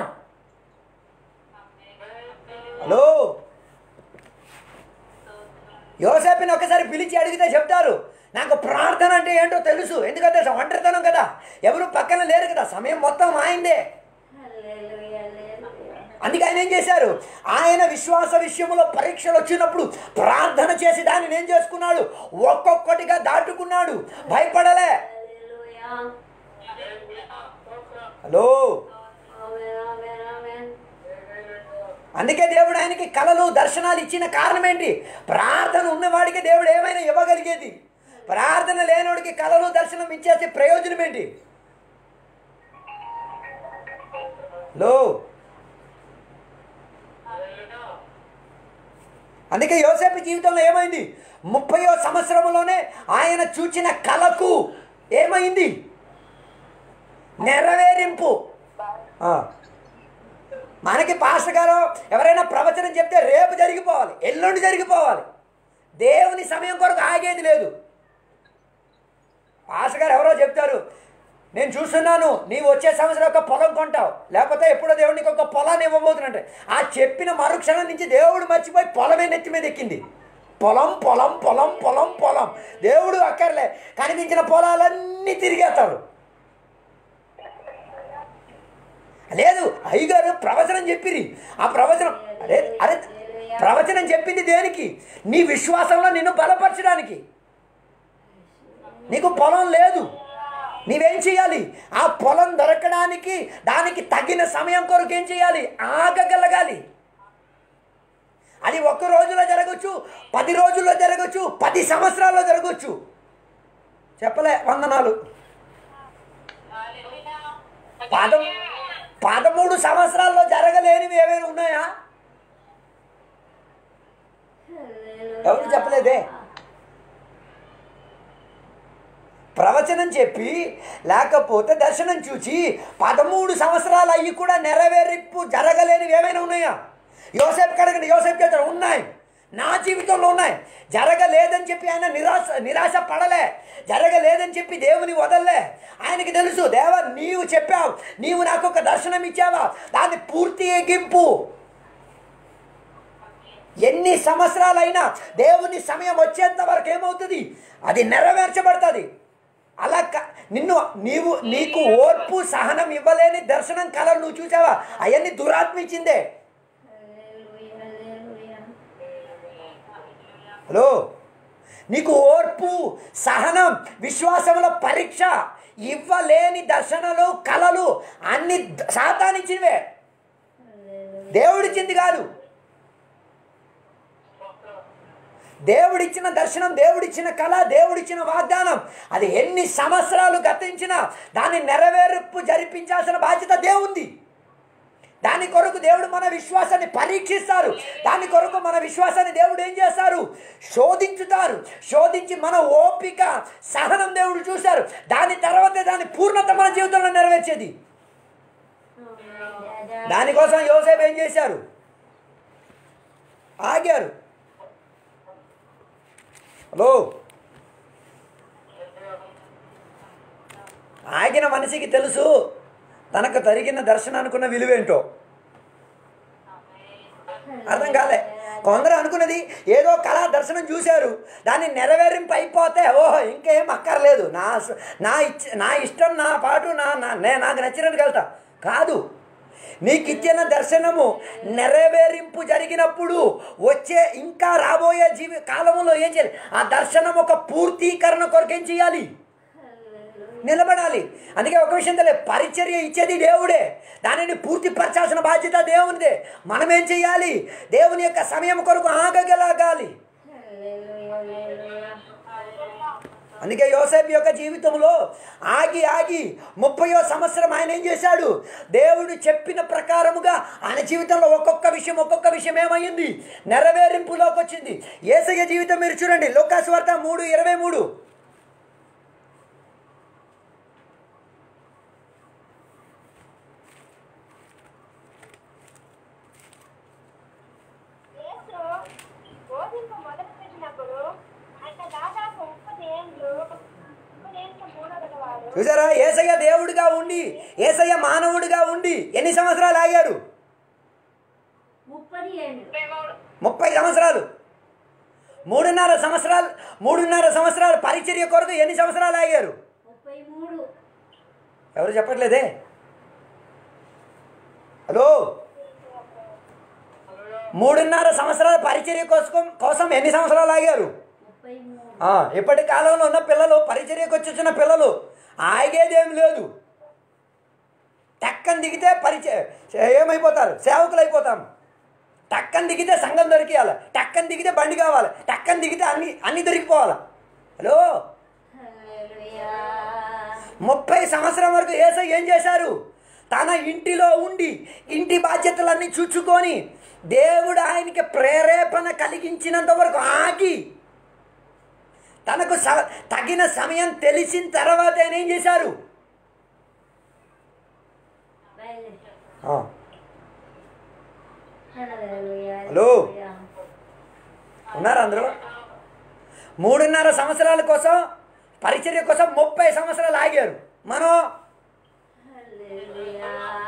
హలో యోసేపుని ఒకసారి పిలిచి అడిగితే చెప్తారు నాకు ప్రార్థన అంటే ఏంటో తెలుసు ఎందుకంటే ఒంటరితనం కదా ఎవరు పక్కన లేరు కదా సమయం మొత్తం ఆయిందే హల్లెలూయా, హల్లెలూయా. అందుకే ఆయన ఏం చేశారు ఆయన విశ్వాస విషయంలో పరీక్షలు వచ్చినప్పుడు ప్రార్థన చేసి దాన్ని ఏం చేసుకున్నాడు ఒక్కొక్కటిగా దాటుకున్నాడు భయపడలే హల్లెలూయా. హలో ఆమేన్, ఆమేన్, ఆమేన్. అందుకే దేవుడు ఆయనకి కళలు దర్శనాలు ఇచ్చిన కారణం ఏంటి ప్రార్థన ఉన్నవాడికి దేవుడు ఏమైనా ఇవ్వగలిగేది ప్రార్థన లేనివాడికి కళలు దర్శనం ఇచ్చేసి ప్రయోజనం ఏంటి లో అందుకే యోసేపు జీవితంలో ఏమైంది ముప్పయో సంవత్సరంలోనే ఆయన చూచిన కళకు ఏమైంది నెరవేరింపు ఆ. మనకి పాస్టర్ గారు ఎవరైనా ప్రవచనం చెప్తే రేపు జరిగిపోవాలి ఎల్లుండి జరిగిపోవాలి దేవుని సమయం కొరకు ఆగేది లేదు పాస్టర్ గారు ఎవరో చెప్తారు నేను చూస్తున్నాను నీవు వచ్చే సంవత్సరం ఒక పొలం కొంటావు లేకపోతే ఎప్పుడో దేవుడు నీకు ఒక పొలాన్ని ఇవ్వబోతున్నట్టే ఆ చెప్పిన మరుక్షణం నుంచి దేవుడు మర్చిపోయి పొలమే నెత్తి మీద ఎక్కింది పొలం పొలం పొలం పొలం పొలం దేవుడు అక్కర్లే కనిపించిన పొలాలన్నీ తిరిగేస్తాడు లేదు అయ్యగారు ప్రవచనం చెప్పిరి ఆ ప్రవచనం అరే అరే ప్రవచనం చెప్పింది దేనికి నీ విశ్వాసంలో నిన్ను బలపరచడానికి నీకు పొలం లేదు నీవేం చేయాలి ఆ పొలం దొరకడానికి దానికి తగిన సమయం కొరకు ఏం చేయాలి ఆగగలగాలి అది ఒక్క రోజులో జరగచ్చు పది రోజుల్లో జరగచ్చు పది సంవత్సరాల్లో జరగచ్చు చెప్పలే వందనాలు పదం పదమూడు సంవత్సరాల్లో జరగలేనివి ఏమైనా ఉన్నాయా ఎవరు చెప్పలేదే ప్రవచనం చెప్పి లేకపోతే దర్శనం చూచి పదమూడు సంవత్సరాలు అయ్యి కూడా నెరవేర్పు జరగలేనివి ఏమైనా ఉన్నాయా యోసేపు కడగండి యోసేపు చేస్తాడు ఉన్నాయి నా జీవితంలో ఉన్నాయి జరగలేదని చెప్పి ఆయన నిరాశ నిరాశ పడలే జరగలేదని చెప్పి దేవుని వదలలే ఆయనకి తెలుసు దేవ నీవు చెప్పావు నీవు నాకు ఒక దర్శనం ఇచ్చావా దాన్ని పూర్తి ఎగింపు ఎన్ని సంవత్సరాలైనా దేవుని సమయం వచ్చేంత వరకు ఏమవుతుంది అది నెరవేర్చబడుతుంది అలా క- నిన్ను నీవు నీకు ఓర్పు సహనం ఇవ్వలేని దర్శనం కళలు నువ్వు చూసావా అవన్నీ దురాత్మ ఇచ్చిందే హల్లెలూయా, హల్లెలూయా. హలో నీకు ఓర్పు సహనం విశ్వాసముల పరీక్ష ఇవ్వలేని దర్శనలు కళలు అన్ని ద- సాతానిచ్చినవే దేవుడిచ్చింది కాదు దేవుడిచ్చిన దర్శనం దేవుడిచ్చిన కళ దేవుడిచ్చిన వాగ్దానం అది ఎన్ని సంవత్సరాలు గతించినా దాన్ని నెరవేర్పు జరిపించాల్సిన బాధ్యత దేవుంది దాని కొరకు దేవుడు మన విశ్వాసాన్ని పరీక్షిస్తారు దాని కొరకు మన విశ్వాసాన్ని దేవుడు ఏం చేస్తారు శోధించుతారు శోధించి మన ఓపిక సహనం దేవుడు చూశారు దాని తర్వాతే దాని పూర్ణత మన జీవితంలో నెరవేర్చేది దానికోసం యోసేపు ఏం చేశారు ఆగారు హలో ఆగిన మనిషికి తెలుసు తనకు జరిగిన దర్శనానుకున్న విలువేంటో అర్థం కాలే కొందరు అనుకున్నది ఏదో కళా దర్శనం చూశారు దాన్ని నెరవేరింపు అయిపోతే ఓహో ఇంకేం అక్కర్లేదు నా స- నా ఇచ్చ నా ఇష్టం నా పాటు నా నా- నే నాకు నచ్చినట్టు వెళ్తా కాదు నీకు ఇచ్చిన దర్శనము నెరవేరింపు జరిగినప్పుడు వచ్చే ఇంకా రాబోయే జీవి కాలంలో ఏం చేయాలి ఆ దర్శనం ఒక పూర్తీకరణ కొరకు ఏం చేయాలి నిలబడాలి అందుకే ఒక విషయం తెలియదు పరిచర్య ఇచ్చేది దేవుడే దానిని పూర్తిపరచాల్సిన బాధ్యత దేవునిదే మనం ఏం చేయాలి దేవుని యొక్క సమయం కొరకు ఆగగలగాలి హల్లెలూయా, హల్లెలూయా. అందుకే యోసేపు యొక్క జీవితంలో ఆగి ఆగి ముప్పయో సంవత్సరం ఆయన ఏం చేశాడు దేవుడు చెప్పిన ప్రకారముగా ఆయన జీవితంలో ఒక్కొక్క విషయం ఒక్కొక్క విషయం ఏమైంది నెరవేరింపులోకి వచ్చింది ఏసయ్య జీవితం మీరు చూడండి లోకాసు వార్త మూడు ఇరవై మూడు యేసు చూసారా ఏసయ్య దేవుడిగా ఉండి ఏసయ్య మానవుడిగా ఉండి ఎన్ని సంవత్సరాలు ఆగారు ముప్పది ఏళ్ళు ముప్పై సంవత్సరాలు మూడున్నర సంవత్సరాలు మూడున్నర సంవత్సరాలు పరిచర్య కొరకు ఎన్ని సంవత్సరాలు ఆగారు ముప్పై మూడు ఎవరు చెప్పట్లేదే హలో మూడున్నర సంవత్సరాల పరిచర్య కోసం కోసం ఎన్ని సంవత్సరాలు ఆగారు ముప్పై మూడు ఆ, ఇప్పటి కాలంలో ఉన్న పిల్లలు పరిచర్యకు వచ్చి వచ్చిన పిల్లలు ఆగేదేం లేదు టక్కని దిగితే పరిచయ ఏమైపోతారు సేవకులు అయిపోతాం టక్కని దిగితే సంఘం దొరికేయాలి టక్కని దిగితే బండి కావాలి టక్కని దిగితే అన్ని అన్ని దొరికిపోవాలి హలో హల్లెలూయా ముప్పై సంవత్సరం వరకు ఏసై ఏం చేశారు తన ఇంటిలో ఉండి ఇంటి బాధ్యతలన్నీ చూచుకొని దేవుడు ఆయనకి ప్రేరేపణ కలిగించినంత వరకు ఆగి తనకు స తగిన సమయం తెలిసిన తర్వాత ఆయన ఏం చేశారు బయలుదేరు. ఆ, హల్లెలూయా. హలో. హల్లెలూయా. ఉన్నారు అందరూ మూడున్నర సంవత్సరాల కోసం పరిచర్య కోసం ముప్పై సంవత్సరాలు ఆగారు మనం హల్లెలూయా.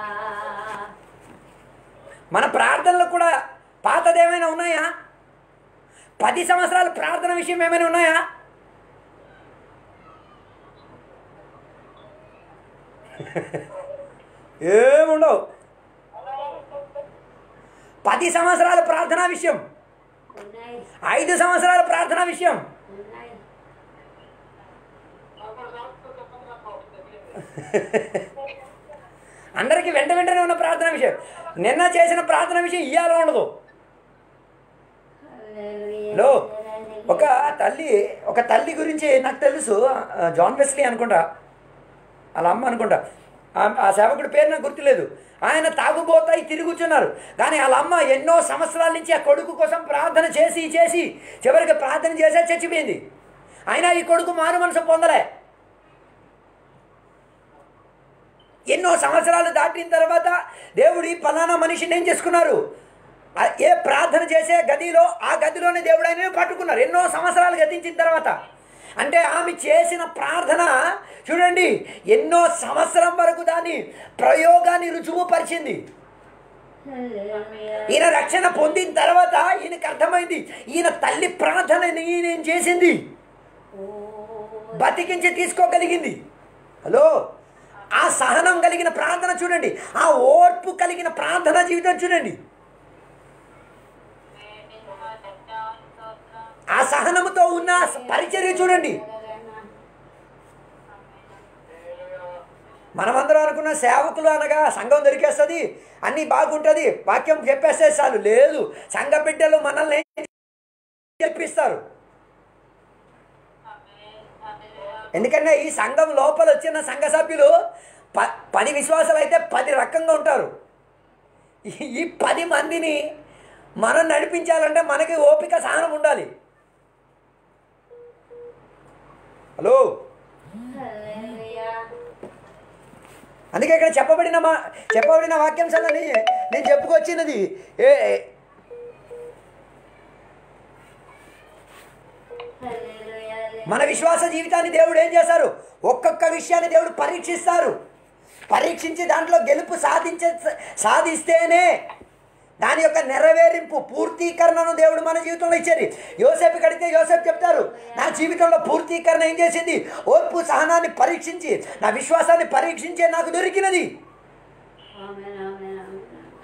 మన ప్రార్థనలు కూడా పాతదేమైనా ఉన్నాయా పది సంవత్సరాల ప్రార్థన విషయం ఏమైనా ఉన్నాయా ఏముండవు పది సంవత్సరాల ప్రార్థనా విషయం ఉన్నాయి ఐదు సంవత్సరాల ప్రార్థనా విషయం ఉన్నాయి అందరికీ వెంట వెంటనే ఉన్న ప్రార్థన విషయం నిన్న చేసిన ప్రార్థన విషయం ఇయ్యాలో ఉండదు హల్లెలూయా. హలో ఒక తల్లి ఒక తల్లి గురించి నాకు తెలుసు ఆ, జాన్ వెస్లీ అనుకుంటా వాళ్ళ అమ్మ అనుకుంటా ఆ- ఆ సేవకుడి పేరు నాకు గుర్తులేదు ఆయన తాగుబోతాయి తిరుగుతున్నారు కానీ వాళ్ళ అమ్మ ఎన్నో సంవత్సరాల నుంచి ఆ కొడుకు కోసం ప్రార్థన చేసి చేసి చివరికి ప్రార్థన చేసే చచ్చిపోయింది అయినా ఈ కొడుకు మారు మనసు పొందలే ఎన్నో సంవత్సరాలు దాటిన తర్వాత దేవుడు ఈ పలానా మనిషిని ఏం చేసుకున్నారు ఆ ఏ ప్రార్థన చేసే గదిలో ఆ గదిలోనే దేవుడు ఆయన పట్టుకున్నారు ఎన్నో సంవత్సరాలు గతించిన తర్వాత అంటే ఆమె చేసిన ప్రార్థన చూడండి ఎన్నో సంవత్సరం వరకు దాని ప్రయోగాన్ని రుజువుపరిచింది హల్లెలూయా. ఈయన రక్షణ పొందిన తర్వాత ఈయనకి అర్థమైంది ఈయన తల్లి ప్రార్థనని ఈయన ఏం చేసింది ఓ బతికించి తీసుకోగలిగింది హలో ఆ సహనం కలిగిన ప్రార్థన చూడండి ఆ ఓర్పు కలిగిన ప్రార్థన జీవితం చూడండి ఆ సహనముతో ఉన్న పరిచర్య చూడండి మనమందరం అనుకున్న సేవకులు అనగా సంఘం దొరికేస్తుంది అన్నీ బాగుంటుంది వాక్యం చెప్పేస్తే చాలు లేదు సంఘ బిడ్డలు మనల్ని చెప్పిస్తారు ఎందుకంటే ఈ సంఘం లోపల వచ్చిన సంఘ సభ్యులు ప పది విశ్వాసాలు అయితే పది రకంగా ఉంటారు ఈ- ఈ పది మందిని మనం నడిపించాలంటే మనకి ఓపిక సహనం ఉండాలి హలో హల్లెలూయా. అందుకే ఇక్కడ చెప్పబడిన మా చెప్పబడిన వాక్యాంశాలని నేను చెప్పుకొచ్చినది ఏ హల్లెలూయా. మన విశ్వాస జీవితాన్ని దేవుడు ఏం చేస్తారు ఒక్కొక్క విషయాన్ని దేవుడు పరీక్షిస్తారు పరీక్షించి దాంట్లో గెలుపు సాధించే సాధిస్తేనే దాని యొక్క నెరవేరింపు పూర్తీకరణను దేవుడు మన జీవితంలో ఇచ్చేది యోసేపు కడితే యోసేపు చెప్తారు నా జీవితంలో పూర్తీకరణ ఏం చేసింది ఓర్పు సహనాన్ని పరీక్షించి నా విశ్వాసాన్ని పరీక్షించే నాకు దొరికినది ఆమేన్, ఆమేన్, ఆమేన్.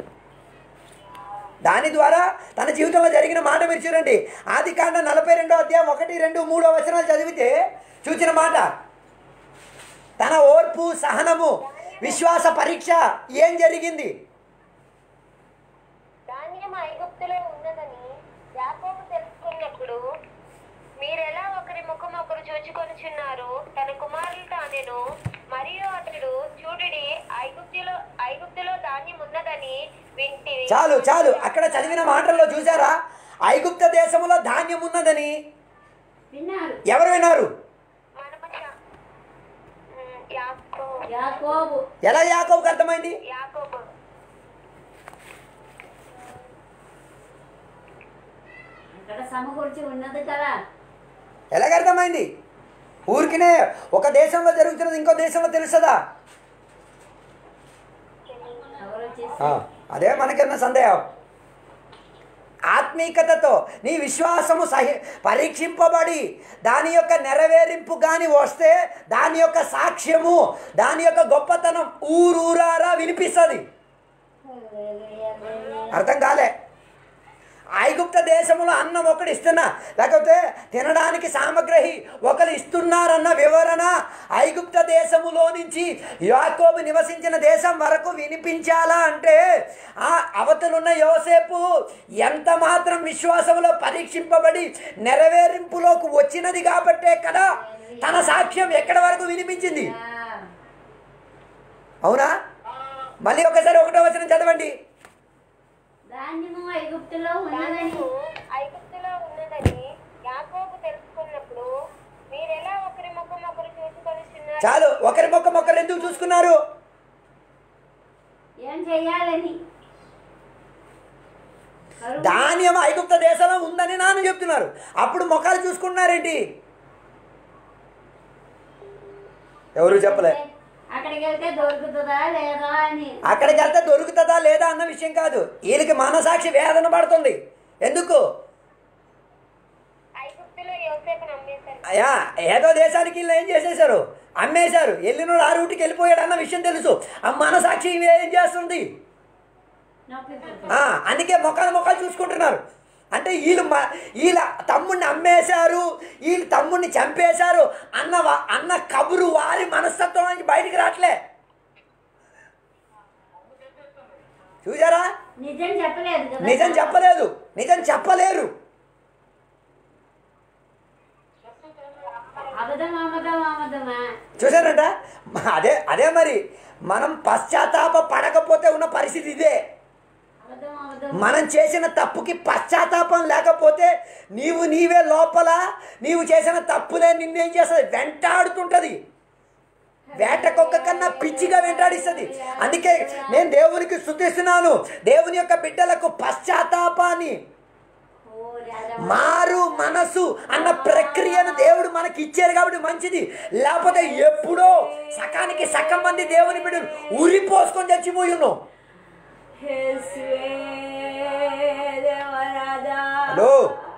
దాని ద్వారా తన జీవితంలో జరిగిన మాట మీరు చూడండి ఆది కాండ నలభై రెండో అధ్యాయం ఒకటి రెండు మూడో వచనాలు చదివితే చూచిన మాట తన ఓర్పు సహనము విశ్వాస పరీక్ష ఏం జరిగింది ధాన్యం ఐగుప్తులో ఉన్నదని యాకోబు తెలుసుకున్నప్పుడు మీరెలా ఒకరి ముఖం ఒకరు చూచుకొనుచున్నారు తన కుమారులు తానెను మరియు అతడు చూడుడి ఐగుప్తులో ఐగుప్తులో ధాన్యం ఉన్నదని వింటి చాలు చాలు అక్కడ చదివిన మాటల్లో చూసారా ఐగుప్త దేశంలో ధాన్యం ఉన్నదని విన్నారు ఎవరు విన్నారు మనము చ- ఉమ్, యాకో యాకోబు ఎలా యాకోబుకి అర్థమైంది యాకోబు అక్కడ సమకూర్చి ఉన్నది కదా ఎలాగ అర్థమైంది ఊరికినే ఒక దేశంలో జరుగుతున్నది ఇంకో దేశంలో తెలుస్తుందా ఎవరో చేసి ఆ, అదే మనకన్నా సందేహం ఆత్మీకతతో నీ విశ్వాసము సహి పరీక్షింపబడి దాని యొక్క నెరవేరింపు కానీ వస్తే దాని యొక్క సాక్ష్యము దాని యొక్క గొప్పతనం ఊరూరారా వినిపిస్తుంది అర్థం కాలే ఐగుప్త దేశంలో అన్నం ఒకటి ఇస్తున్నా లేకపోతే తినడానికి సామగ్రి ఒకరు ఇస్తున్నారన్న వివరణ ఐగుప్త దేశములో నుంచి యాకోబు నివసించిన దేశం వరకు వినిపించాలా అంటే ఆ అవతలున్న యోసేపు ఎంత మాత్రం విశ్వాసంలో పరీక్షింపబడి నెరవేరింపులోకి వచ్చినది కాబట్టే కదా తన సాక్ష్యం ఎక్కడి వరకు వినిపించింది అవునా మళ్ళీ ఒకసారి ఒకటో వచనం చదవండి ధాన్యము ఐగుప్తులో ఉన్నదని ధాన్యము ఐగుప్తులో ఉన్నదని యాకోబు తెలుసుకున్నప్పుడు మీరెలా ఒకరి ముఖం ఒకరు చూసుకొని చాలు ఒకరి ముఖం ఒకరు ఎందుకు చూసుకున్నారు ఏం చెయ్యాలని కరువు ధాన్యం ఐగుప్త దేశంలో ఉందని నాన్న చెప్తున్నారు అప్పుడు ముఖాలు చూసుకుంటున్నారేంటి ఎవరు చెప్పలే అక్కడికి వెళ్తే దొరుకుతుందా లేదా అని అక్కడికి వెళ్తే దొరుకుతుందా లేదా అన్న విషయం కాదు వీళ్ళకి మనసాక్షి వేదన పడుతుంది ఎందుకు ఐగుప్తులో యోసేపు నమ్మేశారు అయ్యా ఏదో దేశానికి వీళ్ళు ఏం చేసేశారు అమ్మేశారు వెళ్ళినోడు ఆ రూట్కి వెళ్ళిపోయాడు అన్న విషయం తెలుసు ఆ మనసాక్షి ఇవి ఏం చేస్తుంది నొప్పి పుడుతుంది. ఆ, అందుకే మొక్కలు మొక్కలు చూసుకుంటున్నారు అంటే వీళ్ళు మ- వీళ్ళ తమ్ముడిని అమ్మేశారు వీళ్ళు తమ్ముడిని చంపేశారు అన్న వా- అన్న కబురు వారి మనస్తత్వం నుంచి బయటికి రావట్లే చూసారా నిజం చెప్పలేదు కదా నిజం చెప్పలేదు నిజం చెప్పలేరు అబద్ధం అబద్ధం అబద్ధమా చూసారంట అదే అదే మరి మనం పశ్చాత్తాప పడకపోతే ఉన్న పరిస్థితి ఇదే అబద్ధం అబద్ధం మనం చేసిన తప్పుకి పశ్చాత్తాపం లేకపోతే నీవు నీవే లోపల నీవు చేసిన తప్పులే నిన్నేం చేస్తుంది వెంటాడుతుంటది వేటకొక్క కన్నా పిచ్చిగా వెంటాడిస్తుంది అందుకే నేను దేవునికి శుద్ధిస్తున్నాను దేవుని యొక్క బిడ్డలకు పశ్చాత్తాపాన్ని ఓ రాజా మారు మనసు అన్న ప్రక్రియను దేవుడు మనకి ఇచ్చారు కాబట్టి మంచిది లేకపోతే ఎప్పుడో సకానికి సగం మంది దేవుని బిడ్డలు ఉరిపోసుకొని చచ్చిపోయి ఉన్నాం యేసువే దేవరాజా హలో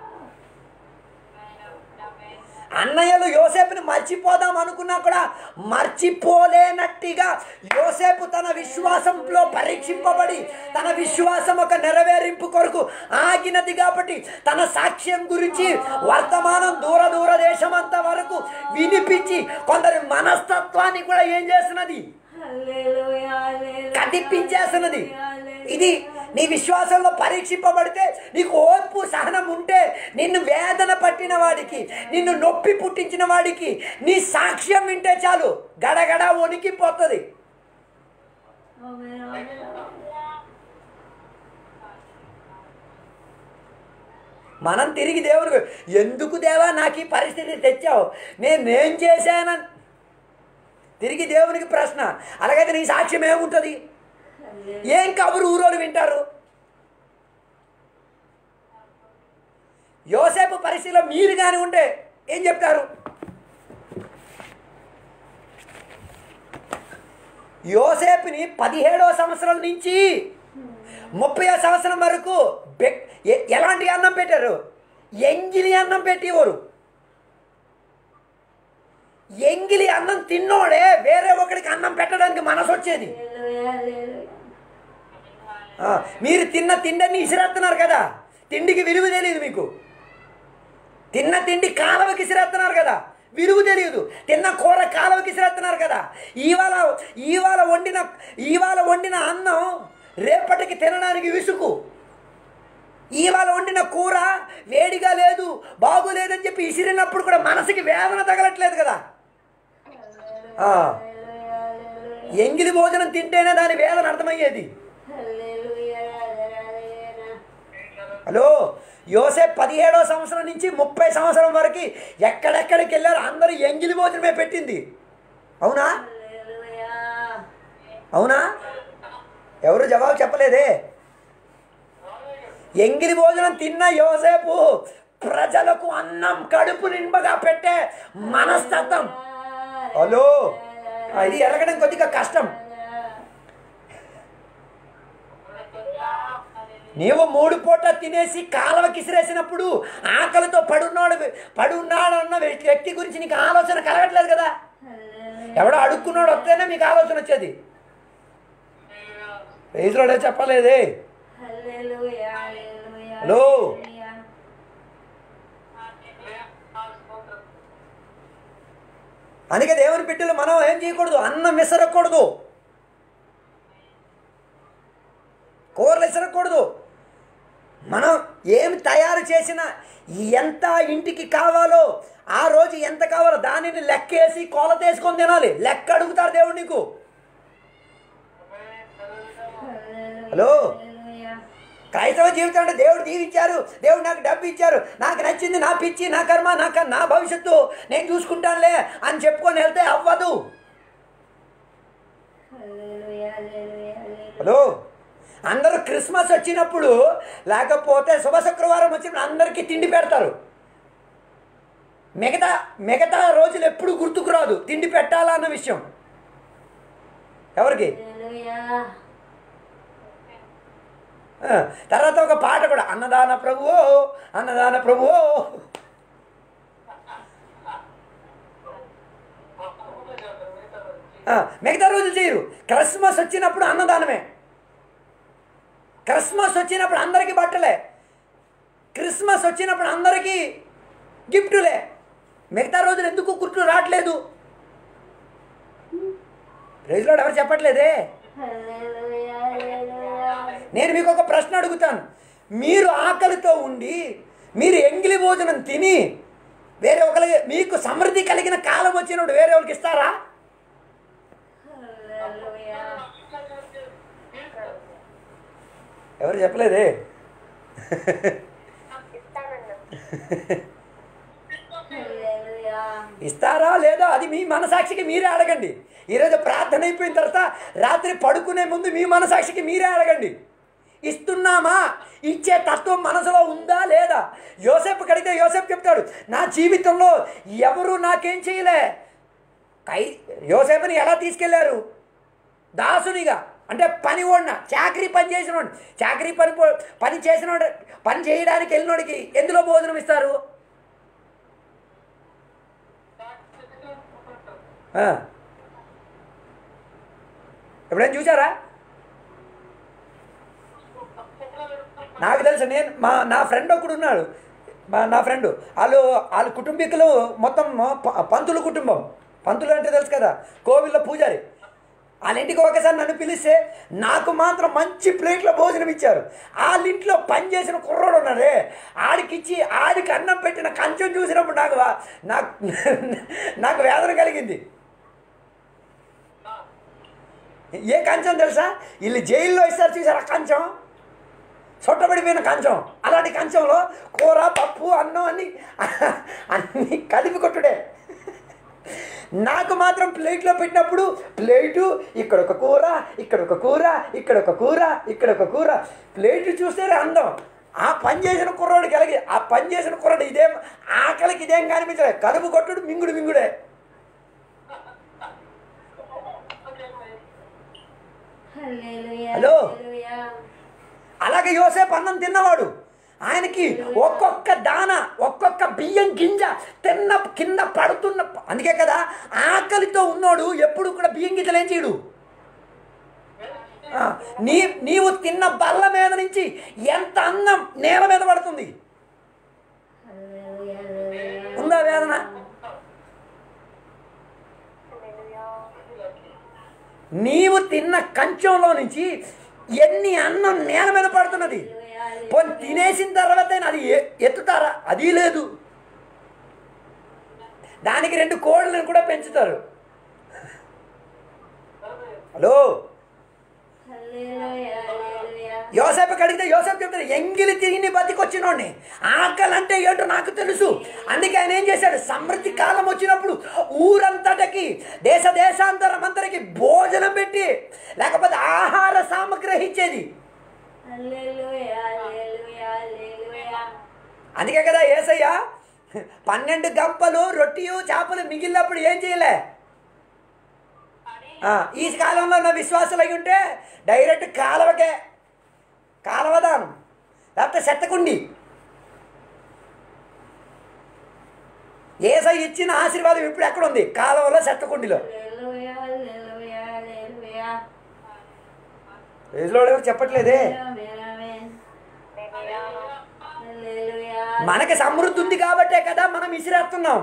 అన్నయ్యలు యోసేపుని మర్చిపోదాం అనుకున్నా కూడా మర్చిపోలేనట్టుగా యోసేపు తన విశ్వాసంలో పరీక్షింపబడి తన విశ్వాసం ఒక నెరవేరింపు కొరకు ఆగినది కాబట్టి తన సాక్ష్యం గురించి వర్తమానం దూర దూర దేశమంతా వరకు వినిపించి కొందరి మనస్తత్వాన్ని కూడా ఏం చేస్తున్నది హల్లెలూయా హల్లెలూయా కదిపించేస్తున్నది ఇది నీ విశ్వాసంలో పరీక్షింపబడితే నీకు ఓర్పు సహనం ఉంటే నిన్ను వేదన పట్టిన వాడికి నిన్ను నొప్పి పుట్టించిన వాడికి నీ సాక్ష్యం వింటే చాలు గడగడ వణికిపోతుంది ఆమేన్ ఆమేన్ మనం తిరిగి దేవుడికి ఎందుకు దేవా నాకు ఈ పరిస్థితి తెచ్చావు నేనేం చేశానని తిరిగి దేవునికి ప్రశ్న అలాగైతే నీ సాక్ష్యం ఏముంటుంది ఏం కబురు ఊరోడు వింటారు యోసేపు పరిస్థితిలో మీరు కానీ ఉంటే ఏం చెప్తారు యోసేపుని పదిహేడో సంవత్సరం నుంచి ముప్పై సంవత్సరం వరకు బె- ఎ- ఎలాంటి అన్నం పెట్టారు ఎంగిలి అన్నం పెట్టేవారు ఎంగిలి అన్నం తిన్నోడే వేరే ఒకడికి అన్నం పెట్టడానికి మనసు వచ్చేది హల్లెలూయా హల్లెలూయా ఆ, మీరు తిన్న తిండిని ఇసిరేస్తున్నారు కదా తిండికి విలువ తెలియదు మీకు తిన్న తిండి కాలువకి ఇసిరేస్తున్నారు కదా విలువ తెలియదు తిన్న కూర కాలువకి ఇసిరేస్తున్నారు కదా ఇవాళ ఇవాళ వండిన ఇవాళ వండిన అన్నం రేపటికి తినడానికి విసుగు ఇవాళ వండిన కూర వేడిగా లేదు బాగోలేదని చెప్పి ఇసిరినప్పుడు కూడా మనసుకి వేదన తగలట్లేదు కదా ఆ, హల్లెలూయా హల్లెలూయా ఎంగిలి భోజనం తింటేనే దాని వేదన అర్థమయ్యేది హల్లెలూయా రాజా రాజా హలో యోసేపు పదిహేడో సంవత్సరం నుంచి ముప్పై సంవత్సరం వరకు ఎక్కడెక్కడికి వెళ్ళారు అందరూ ఎంగిలి భోజనమే పెట్టింది అవునా హల్లెలూయా అవునా ఎవరు జవాబు చెప్పలేదే ఎంగిలి భోజనం తిన్న యోసేపు ప్రజలకు అన్నం కడుపు నింపగా పెట్టే మనస్తత్వం హలో ఆ, ఇది ఎరగడం కొద్దిగా కష్టం నీవు మూడు పూట తినేసి కాలవ కిసిరేసినప్పుడు ఆకలితో పడున్నాడు పడున్నాడు అన్న వ్యక్తి వ్యక్తి గురించి నీకు ఆలోచన కలగట్లేదు కదా ఎవడో అడుక్కున్నాడు వస్తేనే మీకు ఆలోచన వచ్చేది రైతులో చెప్పలేదే హలో అందుకే దేవుని బిడ్డలు మనం ఏం చేయకూడదు అన్నం విసరకూడదు కూరలు విసరకూడదు మనం ఏమి తయారు చేసినా ఎంత ఇంటికి కావాలో ఆ రోజు ఎంత కావాలో దానిని లెక్కేసి కొలత వేసుకొని తినాలి లెక్క అడుగుతారు దేవుడు నీకు హలో క్రైస్తవ జీవితం అంటే దేవుడు దీవించారు దేవుడు నాకు డబ్బు ఇచ్చారు నాకు నచ్చింది నా పిచ్చి నా కర్మ నా క- నా భవిష్యత్తు నేను చూసుకుంటానులే అని చెప్పుకొని వెళ్తే అవ్వదు హలో అందరూ క్రిస్మస్ వచ్చినప్పుడు లేకపోతే శుభ శుక్రవారం వచ్చినప్పుడు అందరికీ తిండి పెడతారు మిగతా మిగతా రోజులు ఎప్పుడు గుర్తుకు రాదు తిండి పెట్టాలా అన్న విషయం ఎవరికి ఆ, తర్వాత ఒక పాట కూడా అన్నదాన ప్రభువో అన్నదాన ప్రభువో ఆ, మిగతా రోజులు చేయరు క్రిస్మస్ వచ్చినప్పుడు అన్నదానమే క్రిస్మస్ వచ్చినప్పుడు అందరికీ బట్టలే క్రిస్మస్ వచ్చినప్పుడు అందరికీ గిఫ్టులే మిగతా రోజులు ఎందుకు గుర్తు రావట్లేదు రోజులో ఎవరు చెప్పట్లేదే నేను మీకు ఒక ప్రశ్న అడుగుతాను మీరు ఆకలితో ఉండి మీరు ఎంగిలి భోజనం తిని వేరే ఒకరికి మీకు సమృద్ధి కలిగిన కాలం వచ్చినప్పుడు వేరే వాళ్ళకి ఇస్తారా ఎవరు చెప్పలేదే ఇస్తానన్నా ఇస్తారా లేదా అది మీ మనసాక్షికి మీరే అడగండి ఈరోజు ప్రార్థన అయిపోయిన తర్వాత రాత్రి పడుకునే ముందు మీ మనసాక్షికి మీరే అడగండి ఇస్తున్నామా ఇచ్చే తత్వం మనసులో ఉందా లేదా యోసేపు కడిగితే యోసేపు చెప్తాడు నా జీవితంలో ఎవరు నాకేం చేయలే కై యోసేపుని ఎలా తీసుకెళ్లారు దాసునిగా అంటే పని ఓడిన చాకరీ పని చేసినోడు చాకరీ పని పో- పని చేసినోడు పని చేయడానికి వెళ్ళినోడికి ఎందులో భోజనం ఇస్తారు ఆ. ఎప్పుడైనా చూసారా నాకు తెలుసు నేను మా నా ఫ్రెండ్ ఒకడు ఉన్నాడు మా నా ఫ్రెండ్ వాళ్ళు వాళ్ళ కుటుంబీకులు మొత్తం ప- పంతులు కుటుంబం పంతులు అంటే తెలుసు కదా కోవిల్లో పూజారి వాళ్ళ ఇంటికి ఒకసారి నన్ను పిలిస్తే నాకు మాత్రం మంచి ప్లేట్లో భోజనం ఇచ్చారు వాళ్ళ ఇంట్లో పని చేసిన కుర్రోడు ఉన్నాడే ఆడికిచ్చి ఆడికి అన్నం పెట్టిన కంచం చూసినప్పుడు నాకు వా- నాకు నాకు వేదన కలిగింది ఏ కంచం తెలుసా వీళ్ళు జైల్లో ఇస్తారు చూసారా కంచం చుట్టబడిపోయిన కంచం అలాంటి కంచంలో కూర పప్పు అన్నం అన్ని అన్ని కలిపి కొట్టుడే నాకు మాత్రం ప్లేట్లో పెట్టినప్పుడు ప్లేటు ఇక్కడ ఒక కూర ఇక్కడ ఒక కూర ఇక్కడ ఒక కూర ఇక్కడ ఒక కూర ప్లేట్ చూస్తేనే అందం ఆ పని చేసిన కుర్రాడు కలిగి ఆ పని చేసిన కుర్రాడు ఇదేం ఆకలికి ఇదేం కనిపించలేదు కలుపు కొట్టుడు మింగుడు మింగుడే హలో. అలాగే యోసేపు అన్నం తిన్నవాడు ఆయనకి ఒక్కొక్క దాన ఒక్కొక్క బియ్యం గింజ తిన్న కింద పడుతున్న అందుకే కదా ఆకలితో ఉన్నోడు ఎప్పుడు కూడా బియ్యం గింజలు ఏం చేయడు ఆ, నీ నీవు తిన్న బల్ల మీద నుంచి ఎంత అన్నం నేల మీద పడుతుంది ఉందా వేదన నీవు తిన్న కంచంలో నుంచి ఎన్ని అన్నం నేల మీద పడుతున్నది పోనీ తినేసిన తర్వాత అది ఎ- ఎత్తుతారా అది లేదు దానికి రెండు కోళ్ళను కూడా పెంచుతారు హలో యోసేపు అడిగితే యోసేపు చెప్తాడు ఎంగిలి తిరిగి బతికొచ్చినోడిని ఆకలి అంటే ఏంటో నాకు తెలుసు అందుకే ఆయన ఏం చేశాడు సమృద్ధి కాలం వచ్చినప్పుడు ఊరంతటకి దేశ దేశాంతరం అందరికి భోజనం పెట్టి లేకపోతే ఆహార సామగ్రి ఇచ్చేది అందుకే కదా ఏసయ్య పన్నెండు గంపలు రొట్టియు చేపలు మిగిలినప్పుడు ఏం చేయలే ఆ, ఈ కాలంలో ఉన్న విశ్వాసులు అయి ఉంటే డైరెక్ట్ కాలవకే కాలవదానం లేకపోతే చెత్తకుండి ఏసై ఇచ్చిన ఆశీర్వాదం ఇప్పుడు ఎక్కడ ఉంది కాలువలో చెత్తకుండిలో హల్లెలూయా, హల్లెలూయా, హల్లెలూయా. ఏజ్లో ఎవరు చెప్పట్లేదే ఆమేన్, ఆమేన్. హల్లెలూయా. మనకి సమృద్ధి ఉంది కాబట్టే కదా మనం విసిరేస్తున్నాం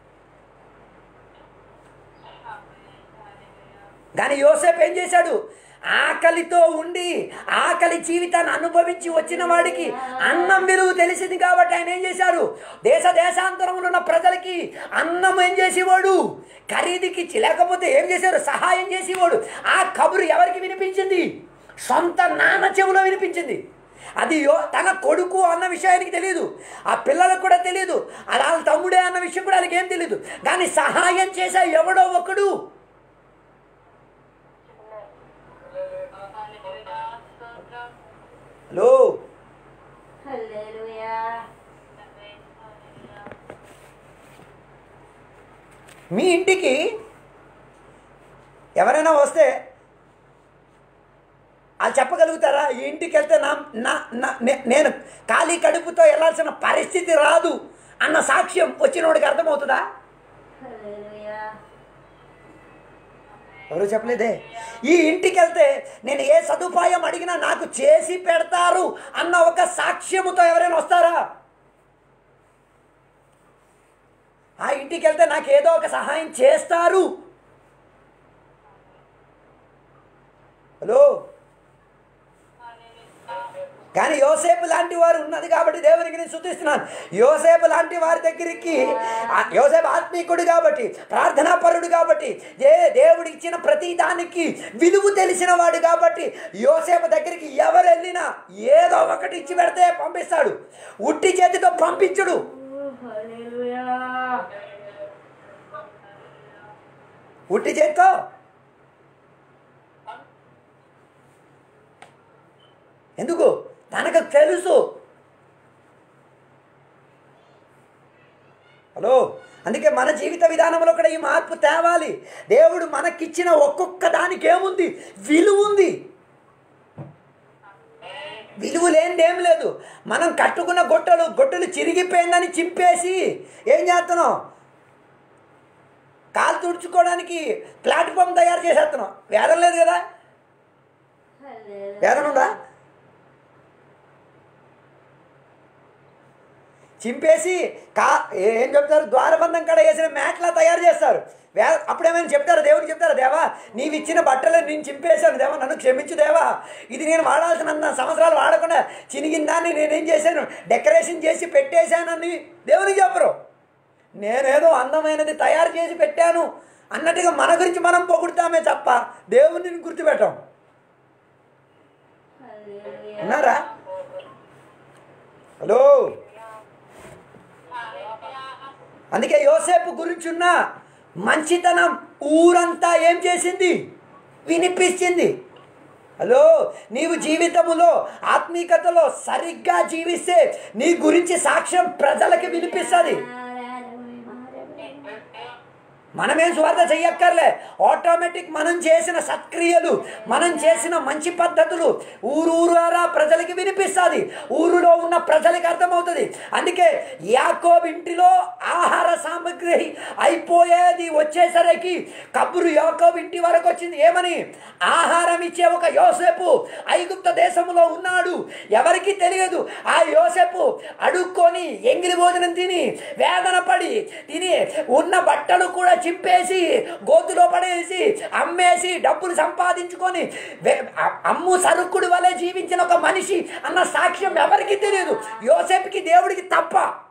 కానీ యోసేపు ఏం చేశాడు ఆకలితో ఉండి ఆకలి జీవితాన్ని అనుభవించి వచ్చిన వాడికి అన్నం విలువ తెలిసింది కాబట్టి ఆయన ఏం చేశారు దేశ దేశాంతరంలో ఉన్న ప్రజలకి అన్నం ఏం చేసేవాడు ఖరీదుకి ఇచ్చి లేకపోతే ఏం చేశారు సహాయం చేసేవాడు ఆ కబురు ఎవరికి వినిపించింది సొంత నాన్న చెవులో వినిపించింది అది యో తన కొడుకు అన్న విషయానికి తెలియదు ఆ పిల్లలకు కూడా తెలియదు అది వాళ్ళ తమ్ముడే అన్న విషయం కూడా వాళ్ళకి ఏం తెలియదు కానీ సహాయం చేసే ఎవడో ఒకడు హలో హల్లెలూయా. మీ ఇంటికి ఎవరైనా వస్తే అది చెప్పగలుగుతారా ఈ ఇంటికి వెళ్తే నా నా నా- నే- నేను ఖాళీ కడుపుతో వెళ్ళాల్సిన పరిస్థితి రాదు అన్న సాక్ష్యం వచ్చినోడికి అర్థమవుతుందా హల్లెలూయా. ఎవరు చెప్పలేదే ఈ ఇంటికి వెళ్తే నేను ఏ సదుపాయం అడిగినా నాకు చేసి పెడతారు అన్న ఒక సాక్ష్యముతో ఎవరైనా వస్తారా ఆ ఇంటికి వెళ్తే నాకు ఏదో ఒక సహాయం చేస్తారు హలో కానీ యోసేపు లాంటి వారు ఉన్నది కాబట్టి దేవునికి నేను శుద్ధిస్తున్నాను యోసేపు లాంటి వారి దగ్గరికి ఆ యోసేపు ఆత్మీకుడు కాబట్టి ప్రార్థనా పరుడు కాబట్టి ఏ దేవుడు ఇచ్చిన ప్రతి దానికి విలువ తెలిసిన వాడు కాబట్టి యోసేపు దగ్గరికి ఎవరు వెళ్ళినా ఏదో ఒకటి ఇచ్చి పెడితే పంపిస్తాడు ఉట్టి చేతితో పంపించుడు ఓ, హల్లెలూయా. ఉట్టి చేత్తో ఎందుకు తనకు తెలుసు హలో అందుకే మన జీవిత విధానంలో కూడా ఈ మార్పు తేవాలి దేవుడు మనకిచ్చిన ఒక్కొక్క దానికి ఏముంది విలువ ఉంది విలువ లేనిది ఏం లేదు మనం కట్టుకున్న గొట్టలు గొట్టలు చిరిగిపోయిందని చింపేసి ఏం చేస్తున్నాం కాలు తుడుచుకోవడానికి ప్లాట్ఫామ్ తయారు చేసేస్తున్నాం వేదం లేదు కదా హల్లెలూయా. వేదన ఉందా చింపేసి కా ఏం చెప్తారు ద్వారబంధం కాడ వేసిన మ్యాట్లా తయారు చేస్తారు వే అప్పుడేమైనా చెప్తారు దేవుడికి చెప్తారు దేవా నీవు ఇచ్చిన బట్టలు నేను చింపేశాను దేవా నన్ను క్షమించు దేవా ఇది నేను వాడాల్సిన సంవత్సరాలు వాడకుండా చినిగిన దాన్ని నేనేం చేశాను డెకరేషన్ చేసి పెట్టేశానని దేవునికి చెప్పరు నేనేదో అందమైనది తయారు చేసి పెట్టాను అన్నట్టుగా మన గురించి మనం పొగుడుతామే తప్ప దేవుడిని గుర్తుపెట్టాం హల్లెలూయా. ఉన్నారా హలో అందుకే యోసేపు గురించి ఉన్న మంచితనం ఊరంతా ఏం చేసింది వినిపించింది హలో నీవు జీవితములో ఆత్మీకతలో సరిగ్గా జీవిస్తే నీ గురించి సాక్ష్యం ప్రజలకి వినిపిస్తుంది మనమేం స్వార్థ చెయ్యక్కర్లే ఆటోమేటిక్ మనం చేసిన సత్క్రియలు మనం చేసిన మంచి పద్ధతులు ఊరూరారా ప్రజలకి వినిపిస్తుంది ఊరిలో ఉన్న ప్రజలకి అర్థమవుతుంది అందుకే యాకోబ్ ఇంటిలో ఆహార సామగ్రి అయిపోయేది వచ్చేసరికి కబురు యాకోబ్ ఇంటి వరకు వచ్చింది ఏమని ఆహారం ఇచ్చే ఒక యోసేపు ఐగుప్త దేశంలో ఉన్నాడు ఎవరికి తెలియదు ఆ యోసేపు అడుక్కొని ఎంగిలి భోజనం తిని వేదన పడి తిని ఉన్న బట్టలు కూడా చింపేసి గోతులో పడేసి అమ్మేసి డబ్బులు సంపాదించుకొని వే- అ- అమ్ము సరుకుడు వలె జీవించిన ఒక మనిషి అన్న సాక్ష్యం ఎవరికి తెలియదు యోసేపుకి దేవుడికి తప్ప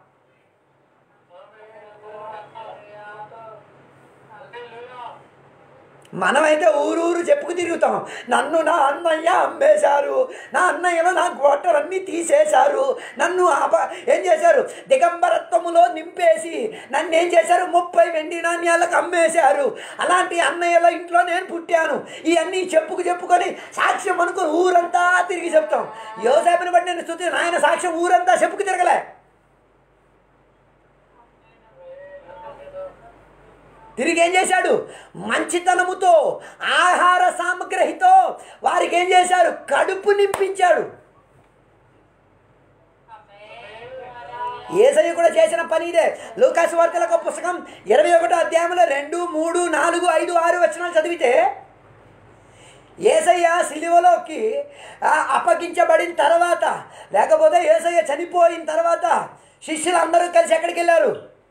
మనమైతే ఊరూరు చెప్పుకు తిరుగుతాం నన్ను నా అన్నయ్య అమ్మేశారు నా అన్నయ్యలో నా గోటలన్నీ తీసేశారు నన్ను అప ఏం చేశారు దిగంబరత్వములో నింపేసి నన్ను ఏం చేశారు ముప్పై వెండి నాణ్యాలకు అమ్మేశారు అలాంటి అన్నయ్యల ఇంట్లో నేను పుట్టాను ఇవన్నీ చెప్పుకు చెప్పుకొని సాక్ష్యం అనుకుని ఊరంతా తిరిగి చెప్తాం యోసేపుని బట్టి నేను స్థుతి ఆయన సాక్ష్యం ఊరంతా చెప్పుకు తిరగలే తిరిగి ఏం చేశాడు మంచితనముతో ఆహార సామగ్రహితో వారికి ఏం చేశారు కడుపు నింపించాడు ఏసయ్య కూడా చేసిన పని ఇదే లూకాసు వార్తలకు పుస్తకం ఇరవై ఒకటో అధ్యాయంలో రెండు మూడు నాలుగు ఐదు ఆరు వచనాలు చదివితే ఏసయ్య సిలువలోకి ఆ, అప్పగించబడిన తర్వాత లేకపోతే ఏసయ్య చనిపోయిన తర్వాత శిష్యులు అందరూ కలిసి ఎక్కడికి వెళ్ళారు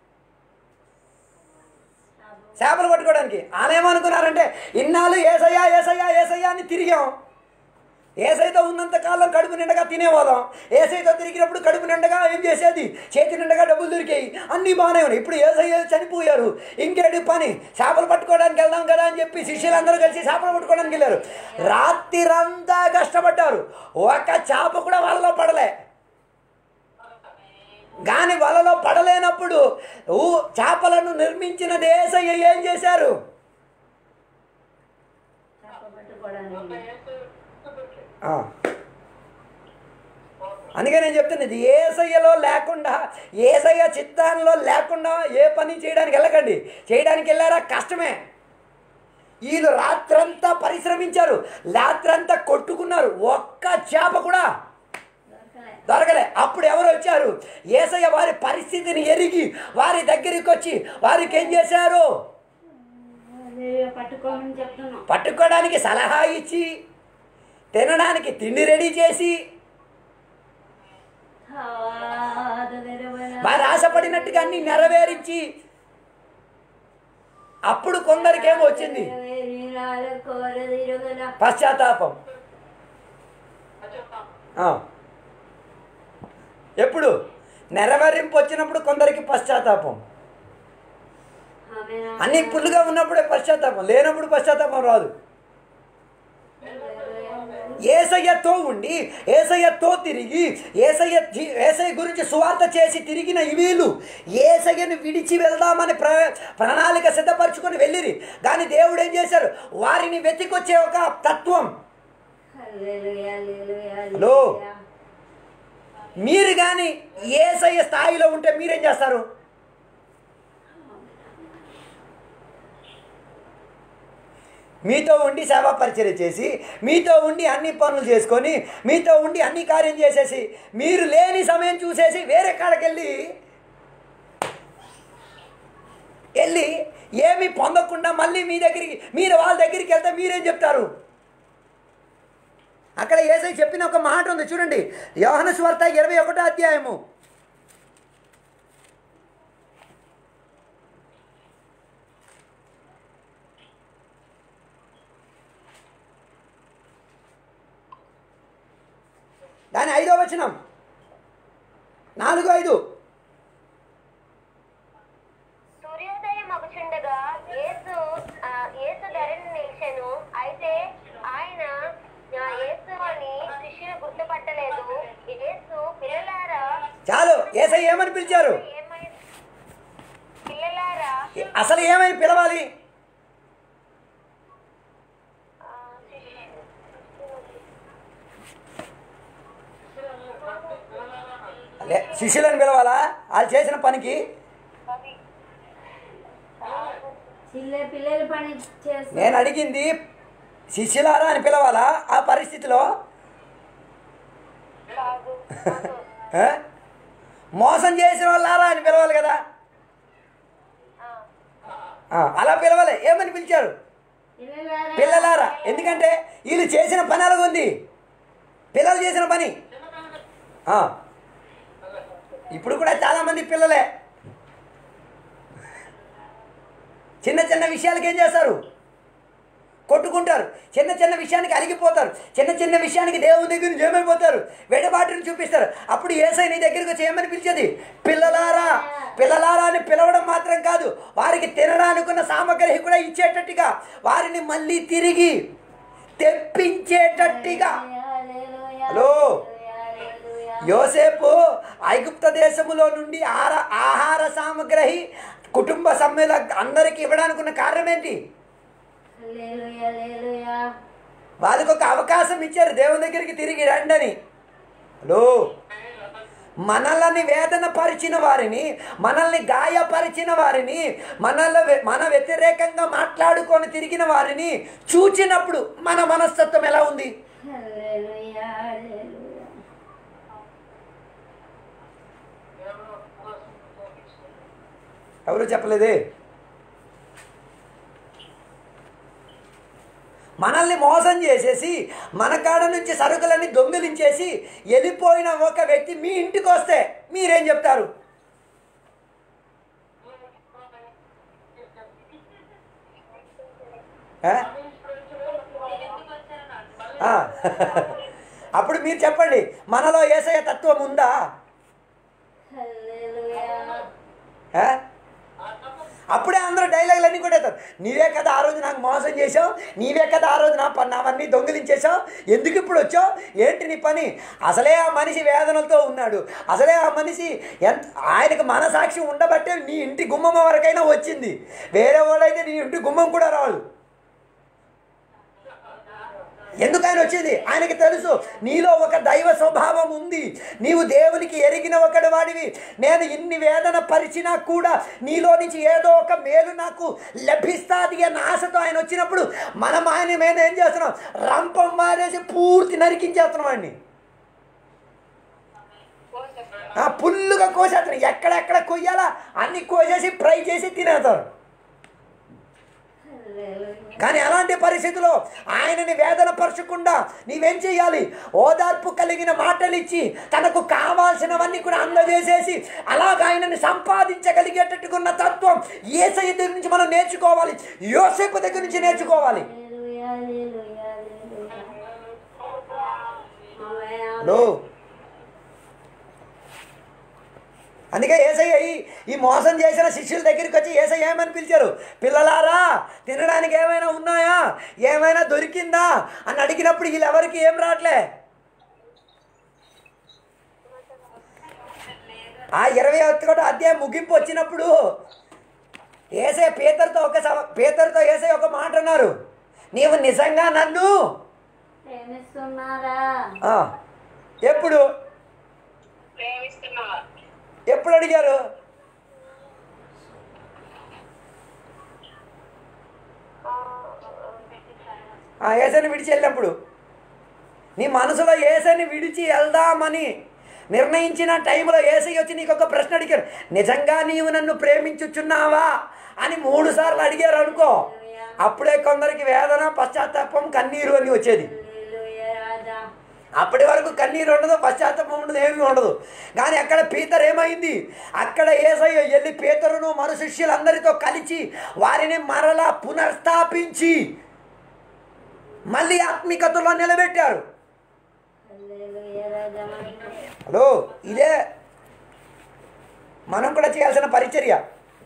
చేపలు పట్టుకోవడానికి వాళ్ళు ఏమనుకున్నారంటే ఇన్నాళ్ళు ఏసయ్యా ఏసయ్యా ఏసయ్యా అని తిరిగాం ఏసైతో ఉన్నంత కాలం కడుపు నిండగా తినేవాళ్ళం ఏసైతో తిరిగినప్పుడు కడుపు నిండగా ఏం చేసేది చేతి నిండగా డబ్బులు దొరికాయి అన్నీ బాగానే ఉన్నాయి ఇప్పుడు ఏసయ్య చనిపోయారు ఇంకేటి పని చేపలు పట్టుకోవడానికి వెళ్దాం కదా అని చెప్పి శిష్యులందరూ కలిసి చేపలు పట్టుకోవడానికి వెళ్ళారు రాత్రిరంతా కష్టపడ్డారు ఒక చేప కూడా వాళ్ళలో పడలే కానీ వలలో పడలేనప్పుడు ఊ చేపలను నిర్మించిన దేశయ్య ఏం చేశారు చేప పట్టుకోవడానికి ఆ. అందుకే నేను చెప్తున్నది ఏసయ్యలో లేకుండా ఏసయ్య చిత్తాల్లో లేకుండా ఏ పని చేయడానికి వెళ్ళకండి చేయడానికి వెళ్ళారా కష్టమే వీళ్ళు రాత్రంతా పరిశ్రమించారు రాత్రంతా కొట్టుకున్నారు ఒక్క చేప కూడా దొరకలే దొరకలే అప్పుడు ఎవరు వచ్చారు ఏసయ్య వారి పరిస్థితిని ఎరిగి వారి దగ్గరికి వచ్చి వారికి ఏం చేశారు అదే పట్టుకోమని చెప్తున్నాం పట్టుకోవడానికి సలహా ఇచ్చి తినడానికి తిండి రెడీ చేసి హాదు వెలువల వారు ఆశపడినట్టుగా అన్ని నెరవేరించి అప్పుడు కొందరికేమో వచ్చింది నీరాల కోరదిరుగల పశ్చాత్తాపం ఆ. ఎప్పుడు నెరవేరింపు వచ్చినప్పుడు కొందరికి పశ్చాత్తాపం ఆమె అన్ని పుల్లుగా ఉన్నప్పుడే పశ్చాత్తాపం లేనప్పుడు పశ్చాత్తాపం రాదు ఏసయ్యతో ఉండి ఏసయ్యతో తిరిగి ఏసయ్య జీ- ఏసయ్య గురించి సువార్త చేసి తిరిగిన ఈ వీళ్ళు ఏసయ్యను విడిచి వెళ్దామని ప్ర ప్రణాళిక సిద్ధపరచుకొని వెళ్ళిరి కానీ దేవుడు ఏం చేశారు వారిని వెతికొచ్చే ఒక తత్వం హల్లెలూయా, హల్లెలూయా, హలో. హల్లెలూయా. మీరు కానీ ఏసయ్య స్థాయిలో ఉంటే మీరేం చేస్తారు మీతో ఉండి సేవా పరిచయం చేసి మీతో ఉండి అన్ని పనులు చేసుకొని మీతో ఉండి అన్ని కార్యం చేసేసి మీరు లేని సమయం చూసేసి వేరే కాడకి వెళ్ళి వెళ్ళి ఏమి పొందకుండా మళ్ళీ మీ దగ్గరికి మీరు వాళ్ళ దగ్గరికి వెళ్తే మీరేం చెప్తారు అక్కడ ఏసై చెప్పిన ఒక మాట ఉంది చూడండి యోహన స్వార్త ఇరవై ఒకటో అధ్యాయము దాని ఐదో వచనం నాలుగు ఐదు సూర్యోదయం అగుచుండగా యేసు ఆ, యేసు ధరని నిలిచెను అయితే ఆయన ఆ, యేసు అని శిష్యులు గుర్తుపట్టలేదు యేసు పిల్లలారా చాలు ఏసై ఏమని పిలిచారు ఏమై పిల్లలారా అసలు ఏమని పిలవాలి ఆ, శిష్యు- లే శిష్యులను పిలవాలా వాళ్ళు చేసిన పనికి అది చిల్లే పిల్లలు పని చేస్తారు నేను అడిగింది శిష్యులారా అని పిలవాలా ఆ పరిస్థితిలో కాదు కాదు. ఆ? మోసం చేసిన వాళ్ళారా అని పిలవాలి కదా ఆ, ఆ, అలా పిలవాలి ఏమని పిలిచారు పిల్లలారా పిల్లలారా ఎందుకంటే వీళ్ళు చేసిన పని అలాగుంది పిల్లలు చేసిన పని ఆ. ఇప్పుడు కూడా చాలామంది పిల్లలే చిన్న చిన్న విషయాలకి ఏం చేస్తారు కొట్టుకుంటారు చిన్న చిన్న విషయానికి అలిగిపోతారు చిన్న చిన్న విషయానికి దేవుని దగ్గర నుంచి ఏమైపోతారు వెడబాటుని చూపిస్తారు అప్పుడు ఏసై నీ దగ్గరికి వచ్చి ఏమని పిలిచేది పిల్లలారా పిల్లలారా అని పిలవడం మాత్రం కాదు వారికి తినడానికున్న సామగ్రి కూడా ఇచ్చేటట్టుగా వారిని మళ్ళీ తిరిగి తెప్పించేటట్టుగా హల్లెలూయా, హలో. హల్లెలూయా, హల్లెలూయా. యోసేపు ఐగుప్త దేశములో నుండి ఆహార ఆహార సామగ్రి కుటుంబ సభ్యుల అందరికి ఇవ్వడానికి ఉన్న కారణం ఏంటి హల్లెలూయా, హల్లెలూయా. వాళ్ళకి ఒక అవకాశం ఇచ్చారు దేవుని దగ్గరికి తిరిగి రండి అని హలో మనల్ని వేదన పరిచిన వారిని మనల్ని గాయపరిచిన వారిని మనల్ని మన వ్యతిరేకంగా మాట్లాడుకొని తిరిగిన వారిని చూచినప్పుడు మన మనస్తత్వం ఎలా ఉంది హల్లెలూయా, హల్లెలూయా. ఎవరు చెప్పలేదే మనల్ని మోసం చేసేసి మన కాడ నుంచి సరుకులన్నీ దొంగిలించేసి వెళ్ళిపోయిన ఒక వ్యక్తి మీ ఇంటికి వస్తే మీరేం చెప్తారు ఆ? ఆ. అప్పుడు మీరు చెప్పండి మనలో ఏసయ తత్వం ఉందా హల్లెలూయా. ఆ? అప్పుడే అందరూ డైలాగులు అన్నీ కొట్టేస్తారు నీవే కదా ఆ రోజు నాకు మోసం చేసావు నీవే కదా ఆ రోజు నా ప- నావన్నీ దొంగిలించేశావు ఎందుకు ఇప్పుడు వచ్చావు ఏంటి నీ పని అసలే ఆ మనిషి వేదనలతో ఉన్నాడు అసలే ఆ మనిషి ఎంత ఆయనకు మనసాక్షి ఉండబట్టే నీ ఇంటి గుమ్మం వరకైనా వచ్చింది వేరే వాళ్ళైతే నీ ఇంటి గుమ్మం కూడా రావాలి ఎందుకు ఆయన వచ్చింది ఆయనకి తెలుసు నీలో ఒక దైవ స్వభావం ఉంది నీవు దేవునికి ఎరిగిన ఒకడు వాడివి నేను ఇన్ని వేదన పరిచినా కూడా నీలో నుంచి ఏదో ఒక మేలు నాకు లభిస్తాది అన్న ఆశతో ఆయన వచ్చినప్పుడు మనం ఆయన మీద ఏం చేస్తున్నాం రంపం మారేసి పూర్తి నరికించేస్తున్నాం అండి ఆ పుల్లుగా కోసేస్తున్నాం ఎక్కడెక్కడ కొయ్యాలా అన్ని కోసేసి ఫ్రై చేసి తినేస్తారు హల్లెలూయా. కానీ అలాంటి పరిస్థితిలో ఆయనని వేదన పరచకుండా నీవేం చేయాలి ఓదార్పు కలిగిన మాటలు ఇచ్చి తనకు కావాల్సినవన్నీ కూడా అందజేసేసి అలాగ ఆయనని సంపాదించగలిగేటట్టుకున్న తత్వం ఏసయ్య దగ్గర నుంచి మనం నేర్చుకోవాలి యోసేపు దగ్గర నుంచి నేర్చుకోవాలి హల్లెలూయా, హల్లెలూయా, హల్లెలూయా. ఆమేన్, ఆమేన్. హలో అందుకే ఏసయ్య ఈ- ఈ మోసం చేసిన శిష్యుల దగ్గరికి వచ్చి ఏసయ్య ఏమని పిలిచారు పిల్లలారా తినడానికి ఏమైనా ఉన్నాయా ఏమైనా దొరికిందా అని అడిగినప్పుడు వీళ్ళెవరికి ఏం రావట్లే ఆ ఇరవై ఒకటి అధ్యాయం ముగింపు వచ్చినప్పుడు ఏసే పేతర్తో ఒక సవ- పేతర్తో ఏసే ఒక మాట అన్నారు నీవు నిజంగా నన్ను ప్రేమిస్తున్నారా ఆ, ఎప్పుడు ప్రేమిస్తున్నావా ఎప్పుడు అడిగారు ఆ ఏసని విడిచి వెళ్ళినప్పుడు నీ మనసులో ఏసని విడిచి వెళ్దామని నిర్ణయించిన టైంలో ఏసై వచ్చి నీకు ఒక ప్రశ్న అడిగారు నిజంగా నీవు నన్ను ప్రేమించుచున్నావా అని మూడు సార్లు అడిగారు అనుకో అప్పుడే కొందరికి వేదన పశ్చాత్తాపం కన్నీరు అని వచ్చేది హల్లెలూయా, రాజా అప్పటి వరకు కన్నీరు ఉండదు పశ్చాత్తాపం ఉండదు ఏమీ ఉండదు కానీ అక్కడ పీతర్ ఏమైంది అక్కడ ఏసయ్య వెళ్ళి పీతరును మరు శిష్యులందరితో కలిసి వారిని మరలా పునర్స్థాపించి మళ్ళీ ఆత్మికతలో నిలబెట్టారు హల్లెలూయా, రాజా మహిమ. హలో ఇదే మనం కూడా చేయాల్సిన పరిచర్య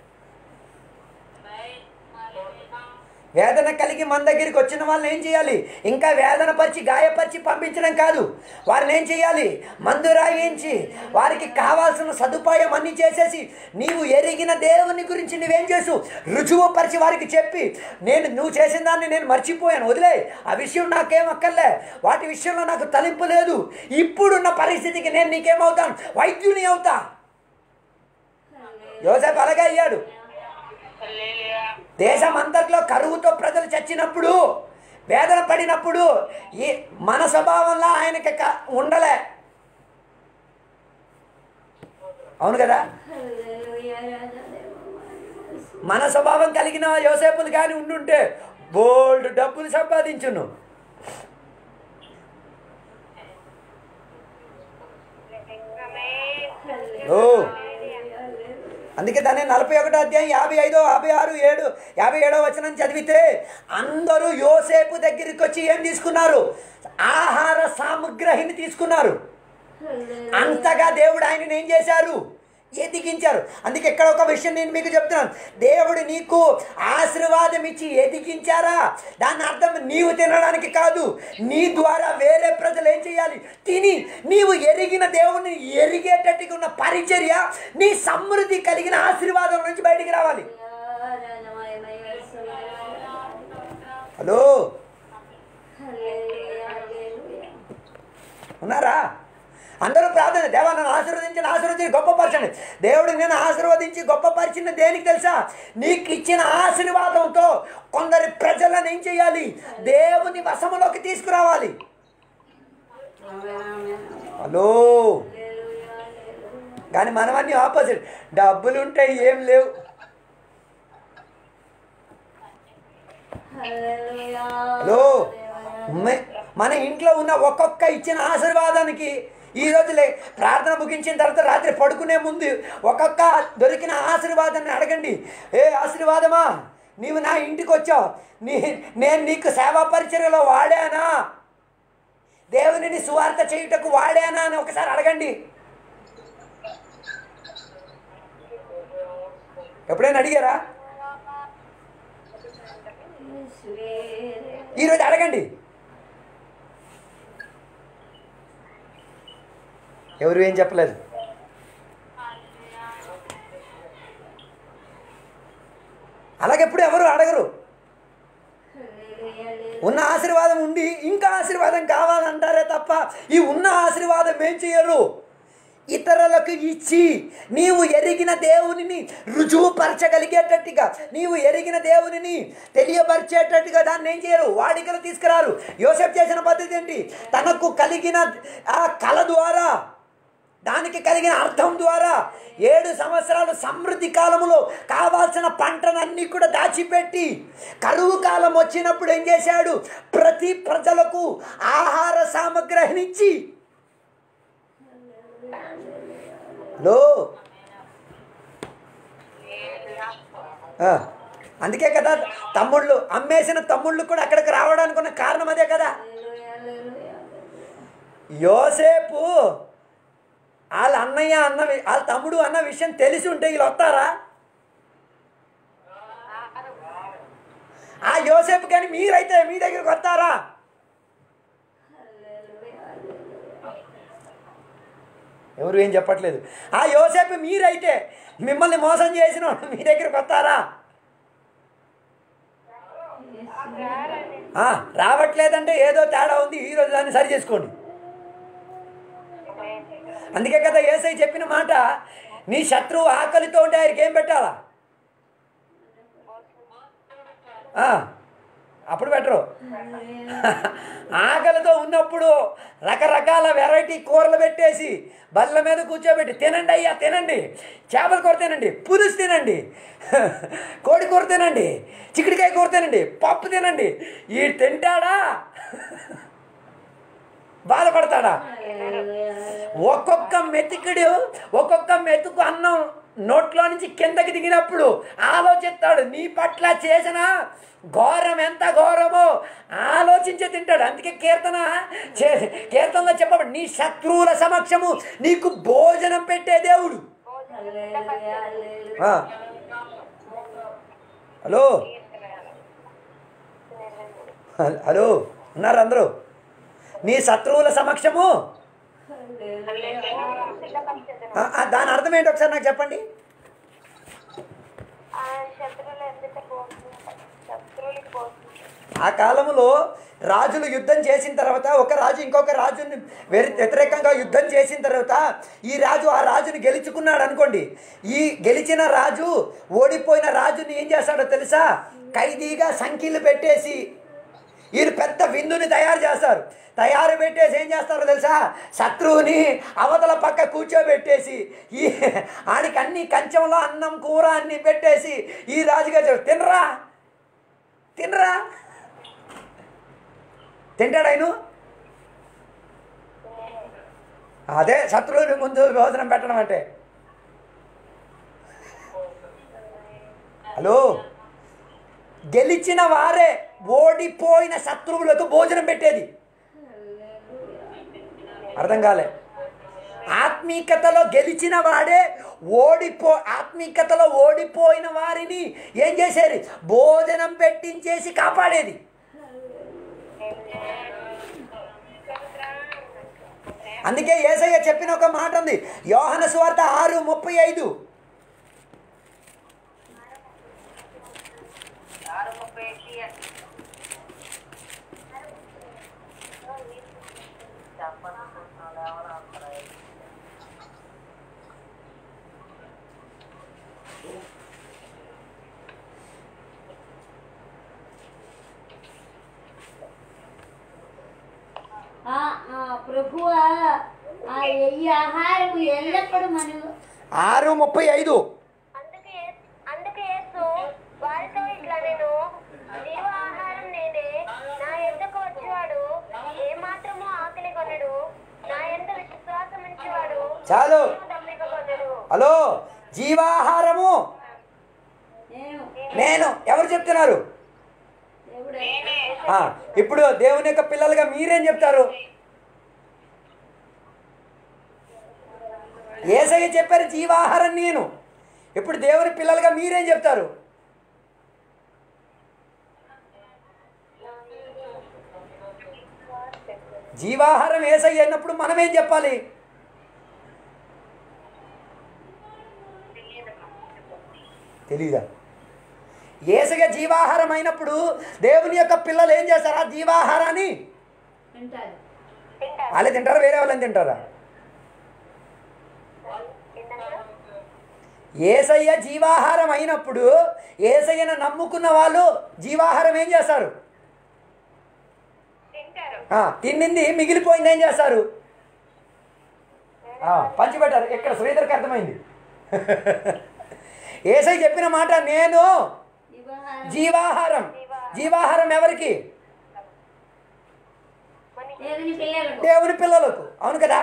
వేదన కలిగి మన దగ్గరికి వచ్చిన వాళ్ళని ఏం చేయాలి ఇంకా వేదన పరిచి గాయపరిచి పంపించడం కాదు వారిని ఏం చేయాలి మందు రాయించి వారికి కావాల్సిన సదుపాయం అన్ని చేసేసి నీవు ఎరిగిన దేవుని గురించి నువ్వేం చేసు రుజువు పరిచి వారికి చెప్పి నేను నువ్వు చేసిన దాన్ని నేను మర్చిపోయాను వదిలే ఆ విషయం నాకేం అక్కర్లే వాటి విషయంలో నాకు తలింపు లేదు ఇప్పుడున్న పరిస్థితికి నేను నీకేమవుతాను వైద్యుని అవుతా యోసేపు అలాగే అయ్యాడు దేశం అంతట్లో కరువుతో ప్రజలు చచ్చినప్పుడు వేదన పడినప్పుడు ఈ మన స్వభావంలో ఆయనకి క- ఉండలే అవును కదా హల్లెలూయా, రాజా దేవ మహిమ. మన స్వభావం కలిగిన యోసేపులు కానీ ఉండుంటే బోల్డ్ డబ్బులు సంపాదించును ఓ అందుకే దాన్ని నలభై ఒకటో అధ్యాయం యాభై ఐదో యాభై ఆరు ఏడు యాభై ఏడో వచనం చదివితే అందరూ యోసేపు దగ్గరికి వచ్చి ఏం తీసుకున్నారు ఆహార సామగ్రిని తీసుకున్నారు హల్లెలూయా. అంతగా దేవుడు ఆయనను ఏం చేశారు ఎదిగించారు అందుకే ఇక్కడ ఒక విషయం నేను మీకు చెప్తున్నాను దేవుడు నీకు ఆశీర్వాదం ఇచ్చి ఎదిగించారా దాని అర్థం నీవు తినడానికి కాదు నీ ద్వారా వేరే ప్రజలు ఏం చేయాలి తిని నీవు ఎరిగిన దేవుడిని ఎరిగేటట్టుగా ఉన్న పరిచర్య నీ సమృద్ధి కలిగిన ఆశీర్వాదం నుంచి బయటికి రావాలి రాజా మహిమ యేసువే. హలో హల్లెలూయా, హల్లెలూయా. ఉన్నారా అందరూ ప్రార్థన దేవా నన్ను ఆశీర్వదించి ఆశీర్వదించి గొప్పపరచండి దేవుడికి నేను ఆశీర్వదించి గొప్పపరిచిన దేనికి తెలుసా నీకు ఇచ్చిన ఆశీర్వాదంతో కొందరి ప్రజలను ఏం చేయాలి దేవుని వశములోకి తీసుకురావాలి హలో కానీ మనమన్నీ ఆపోజిట్ డబ్బులు ఉంటాయి ఏం లేవు హలో మే- మన ఇంట్లో ఉన్న ఒక్కొక్క ఇచ్చిన ఆశీర్వాదానికి ఈ రోజులే ప్రార్థన ముగించిన తర్వాత రాత్రి పడుకునే ముందు ఒక్కొక్క దొరికిన ఆశీర్వాదాన్ని అడగండి ఏ ఆశీర్వాదమా నీవు నా ఇంటికి వచ్చావు నీ నేను నీకు సేవా పరిచర్యలో వాడానా దేవునిని సువార్త చేయుటకు వాడానా అని ఒకసారి అడగండి ఎప్పుడైనా అడిగారా ఈరోజు అడగండి ఎవరు ఏం చెప్పలేదు అలాగే ఎప్పుడు ఎవరు అడగరు ఉన్న ఆశీర్వాదం ఉండి ఇంకా ఆశీర్వాదం కావాలంటారే తప్ప ఈ ఉన్న ఆశీర్వాదం ఏం చేయరు ఇతరులకు ఇచ్చి నీవు ఎరిగిన దేవునిని రుజువుపరచగలిగేటట్టుగా నీవు ఎరిగిన దేవునిని తెలియపరిచేటట్టుగా దాన్ని ఏం చేయరు వాడికలు తీసుకురారు యోసెఫ్ చేసిన పద్ధతి ఏంటి తనకు కలిగిన ఆ కళ ద్వారా దానికి కలిగిన అర్థం ద్వారా ఏడు సంవత్సరాలు సమృద్ధి కాలములో కావాల్సిన పంటనన్నీ కూడా దాచిపెట్టి కరువు కాలం వచ్చినప్పుడు ఏం చేశాడు ప్రతి ప్రజలకు ఆహార సామగ్రినిచ్చి లో ఆ, అందుకే కదా తమ్ముళ్ళు అమ్మేసిన తమ్ముళ్ళు కూడా అక్కడికి రావడానికి ఉన్న కారణం అదే కదా యోసేపు వాళ్ళ అన్నయ్య అన్న వి- వాళ్ళ తమ్ముడు అన్న విషయం తెలిసి ఉంటే వీళ్ళు వస్తారా ఆ యోసేపు కానీ మీరైతే మీ దగ్గరికి వస్తారా ఎవరు ఏం చెప్పట్లేదు ఆ యోసేపు మీరైతే మిమ్మల్ని మోసం చేసిన వాడు మీ దగ్గరికి వస్తారా ఆ, రావట్లేదంటే ఏదో తేడా ఉంది ఈరోజు దాన్ని సరి చేసుకోండి అందుకే కదా ఏసై చెప్పిన మాట నీ శత్రువు ఆకలితో ఉంటే ఆయనకి ఏం పెట్టాలా ఆ, అప్పుడు పెట్టరు ఆకలితో ఉన్నప్పుడు రకరకాల వెరైటీ కూరలు పెట్టేసి బల్ల మీద కూర్చోబెట్టి తినండి అయ్యా తినండి చేపల కూర తినండి పులుసు తినండి కోడి కూర తినండి చిక్కుడికాయ కూర తినండి పప్పు తినండి ఈ తింటాడా బాధపడతాడా ఒక్కొక్క మెతుకుడు ఒక్కొక్క మెతుకు అన్నం నోట్లో నుంచి కిందకి దిగినప్పుడు ఆలోచిస్తాడు నీ పట్ల చేసిన ఘోరం ఎంత ఘోరమో ఆలోచించే తింటాడు అందుకే కీర్తన చే- కీర్తనలో చెప్పబడి నీ శత్రువుల సమక్షము నీకు భోజనం పెట్టే దేవుడు ఆ. హలో హలో ఉన్నారు అందరూ నీ శత్రువుల సమక్షము ఆ, ఆ, దాని అర్థం ఏంటి ఒకసారి నాకు చెప్పండి ఆ శత్రువులు ఎందుకు పోతుంది శత్రువులకి పోతుంది ఆ కాలంలో రాజులు యుద్ధం చేసిన తర్వాత ఒక రాజు ఇంకొక రాజుని వెరి- వ్యతిరేకంగా యుద్ధం చేసిన తర్వాత ఈ రాజు ఆ రాజుని గెలుచుకున్నాడు అనుకోండి ఈ గెలిచిన రాజు ఓడిపోయిన రాజుని ఏం చేస్తాడో తెలుసా ఖైదీగా సంఖ్యలు పెట్టేసి వీళ్ళు పెద్ద విందుని తయారు చేస్తారు తయారు పెట్టేసి ఏం చేస్తారో తెలుసా శత్రువుని అవతల పక్క కూర్చోబెట్టేసి ఈ ఆడికి అన్ని కంచంలో అన్నం కూర అన్ని పెట్టేసి ఈ రాజుగా చెప్తారు తినరా తినరా తింటాడు ఆయన అదే శత్రువుని ముందు భోజనం పెట్టడం అంటే హలో గెలిచిన వారే ఓడిపోయిన శత్రువులకు భోజనం పెట్టేది అర్థం కాలే ఆత్మీకతలో గెలిచిన వాడే ఓడిపో ఆత్మీకతలో ఓడిపోయిన వారిని ఏం చేసేది భోజనం పెట్టించేసి కాపాడేది అందుకే ఏసయ్య చెప్పిన ఒక మాట ఉంది యోహన స్వార్థ ఆరు ముప్పై ఐదు ఆరు ముప్పై చెప్పండి ప్రభువా ఆ ఈ ఆహారం ఎల్లప్పుడూ మనం ఆరు ముప్పై ఐదు అందుకే అందుకే యేసు వారితో ఇట్లా నేను జీవ ఆహారం నేనే నా ఎద్దకు వచ్చేవాడు ఏ మాత్రము ఆకలి కొనడు నా ఎంత విశ్వాసం ఉంచేవాడు చాలు దమ్మిక కొనడు హలో జీవాహారము నేను నేను ఎవరు చెప్తున్నారు దేవుడే ఆ, ఇప్పుడు దేవుని యొక్క పిల్లలుగా మీరేం చెప్తారు ఏసయ్య చెప్పారు జీవాహారం నేను ఇప్పుడు దేవుని పిల్లలుగా మీరేం చెప్తారు జీవాహారం ఏసయ్య అన్నప్పుడు మనం ఏం చెప్పాలి తెలీదా ఏసయ్య జీవాహారం అయినప్పుడు దేవుని యొక్క పిల్లలు ఏం చేస్తారు ఆ జీవాహారాన్ని వింటారు తింటారు వాళ్ళే తింటారా వేరే వాళ్ళని తింటారా ఏంటంటారు ఏసయ్య జీవాహారం అయినప్పుడు ఏసయ్యను నమ్ముకున్న వాళ్ళు జీవాహారం ఏం చేస్తారు తింటారు ఆ, తిన్నింది మిగిలిపోయింది ఏం చేస్తారు ఆ, పంచిపెట్టారు ఇక్కడ శ్రీధర్కి అర్థమైంది ఏసై చెప్పిన మాట నేను వివాహారం జీవాహారం జీవాహారం ఎవరికి దేవుని పిల్లలకు దేవుని పిల్లలకు అవును కదా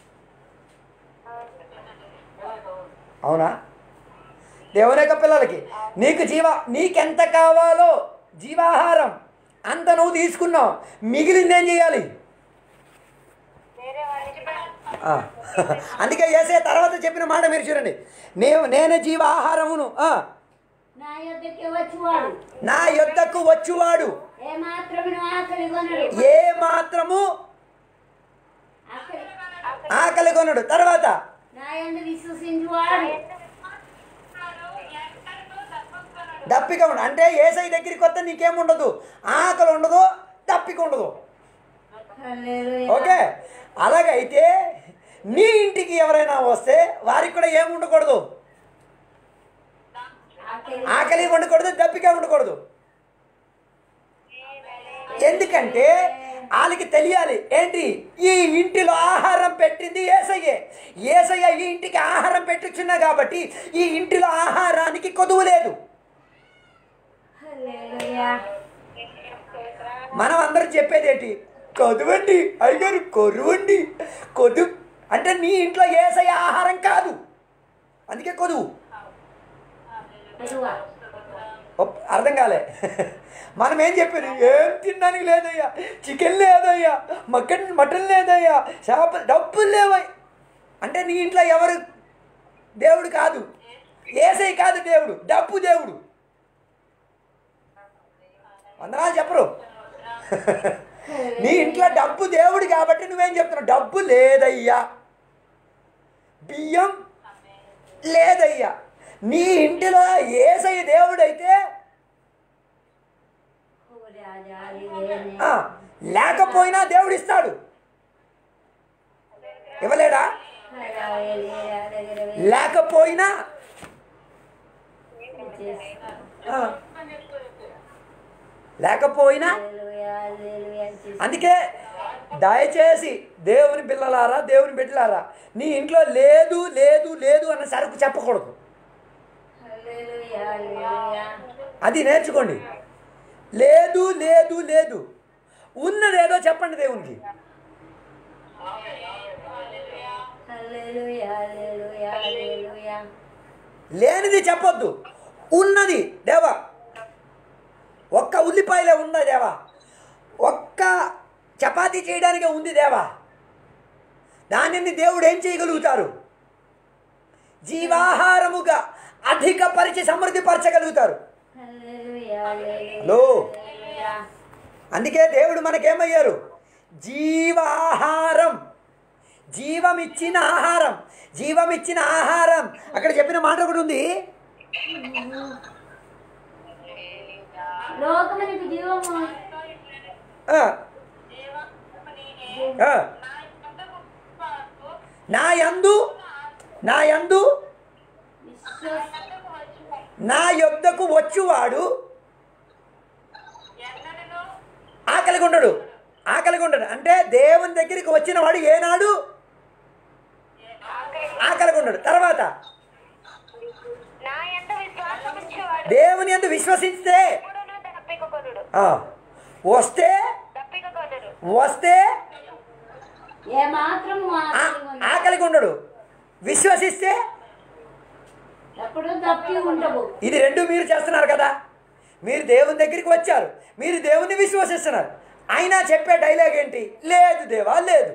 అవునా దేవుని యొక్క పిల్లలకి నీకు జీవ నీకెంత కావాలో జీవాహారం అంత నువ్వు తీసుకున్నావు మిగిలింది ఏం చేయాలి వేరే వాళ్ళకి ఆ, అందుకే ఏసే తర్వాత చెప్పిన మాట మీరు చూడండి నేను నేను జీవాహారమును ఆ, నా యొద్దకి వచ్చువాడు నా యొద్దకు వచ్చువాడు ఏ మాత్రము ఆకలి కొనడు ఏ మాత్రము ఆకలి ఆకలి కొనడు తర్వాత నా యందు విశ్వసించువాడు దప్పిక ఉండదు అంటే ఏసై దగ్గరికి వస్తే నీకేముండదు ఆకలి ఉండదు దప్పిక ఉండదు హల్లెలూయా. ఓకే అలాగైతే నీ ఇంటికి ఎవరైనా వస్తే వారికి కూడా ఏమి ఉండకూడదు ఆకలి ఆకలి ఉండకూడదు దప్పిక ఉండకూడదు ఎందుకంటే వాళ్ళకి తెలియాలి ఏంటి ఈ ఇంటిలో ఆహారం పెట్టింది ఏసయ్యే ఏసయ్య ఈ ఇంటికి ఆహారం పెట్టించున్నా కాబట్టి ఈ ఇంటిలో ఆహారానికి కొదువు లేదు హల్లెలూయా. మనం అందరం చెప్పేది ఏంటి కొదువండి అయ్యారు కొరువండి కొదు అంటే నీ ఇంట్లో ఏసయ్య ఆహారం కాదు అందుకే కొదువు కొదువా. ఒప్- అర్థం కాలే మనం ఏం చెప్పారు ఏం తినడానికి లేదయ్యా చికెన్ లేదయ్యా మటన్ మటన్ లేదయ్యా చేప డబ్బులు లేవయ్య అంటే నీ ఇంట్లో ఎవరు దేవుడు కాదు ఏసై కాదు దేవుడు డబ్బు దేవుడు వందనాలు చెప్పరు నీ ఇంట్లో డబ్బు దేవుడు కాబట్టి నువ్వేం చెప్తున్నావు డబ్బు లేదయ్యా బియ్యం లేదయ్యా నీ ఇంటిలో ఏసై దేవుడైతే ఓ రాజా, ఇదేనే. ఆ, లేకపోయినా దేవుడు ఇస్తాడు ఇవ్వలేడా హల్లెలూయా, దగ్గర లేకపోయినా వచ్చేసి. ఆ, లేకపోయినా హల్లెలూయా, హల్లెలూయా వచ్చేసి. అందుకే దయచేసి దేవుని పిల్లలారా దేవుని బిడ్డలారా నీ ఇంట్లో లేదు లేదు లేదు అన్న సరుకు చెప్పకూడదు హల్లెలూయా, హల్లెలూయా. అది నేర్చుకోండి లేదు లేదు లేదు ఉన్నదేదో చెప్పండి దేవునికి హల్లెలూయా, హల్లెలూయా, హల్లెలూయా. లేనిది చెప్పొద్దు ఉన్నది దేవా ఒక్క ఉల్లిపాయలే ఉందా దేవా ఒక్క చపాతీ చేయడానికి ఉంది దేవా దానిని దేవుడు ఏం చేయగలుగుతారు జీవాహారముగా అధికపరిచి సమృద్ధిపరచగలుగుతారు హల్లెలూయా, హల్లెలూయా, హలో. హల్లెలూయా. అందుకే దేవుడు మనకేమయ్యారు జీవాహారం జీవమిచ్చిన ఆహారం జీవమిచ్చిన ఆహారం అక్కడ చెప్పిన మాట ఒకటి ఉంది లోకమునకు జీవము ఆ, ఆ. నా యందు నా యందు విశ్వస్ నా యొద్దకు వచ్చువాడు ఆకలిగా ఉండడు ఆకలిగా ఉండడు అంటే దేవుని దగ్గరికి వచ్చిన వాడు ఏనాడు ఆకలిగా ఉండడు తర్వాత నా ఎంత విశ్వాసం ఉంచేవాడు దేవుని ఎందు విశ్వసిస్తే ఎప్పుడునూ తప్పికొనుడు ఆ, వస్తే తప్పికొనుడు వస్తే ఏ మాత్రము ఆ- ఆకలి ఉండదు. ఆకలిగా ఉండడు విశ్వసిస్తే ఎప్పుడు తప్పి ఉండవు ఇది రెండు మీరు చేస్తున్నారు కదా మీరు దేవుని దగ్గరికి వచ్చారు మీరు దేవుని విశ్వసిస్తున్నారు అయినా చెప్పే డైలాగ్ ఏంటి లేదు దేవా లేదు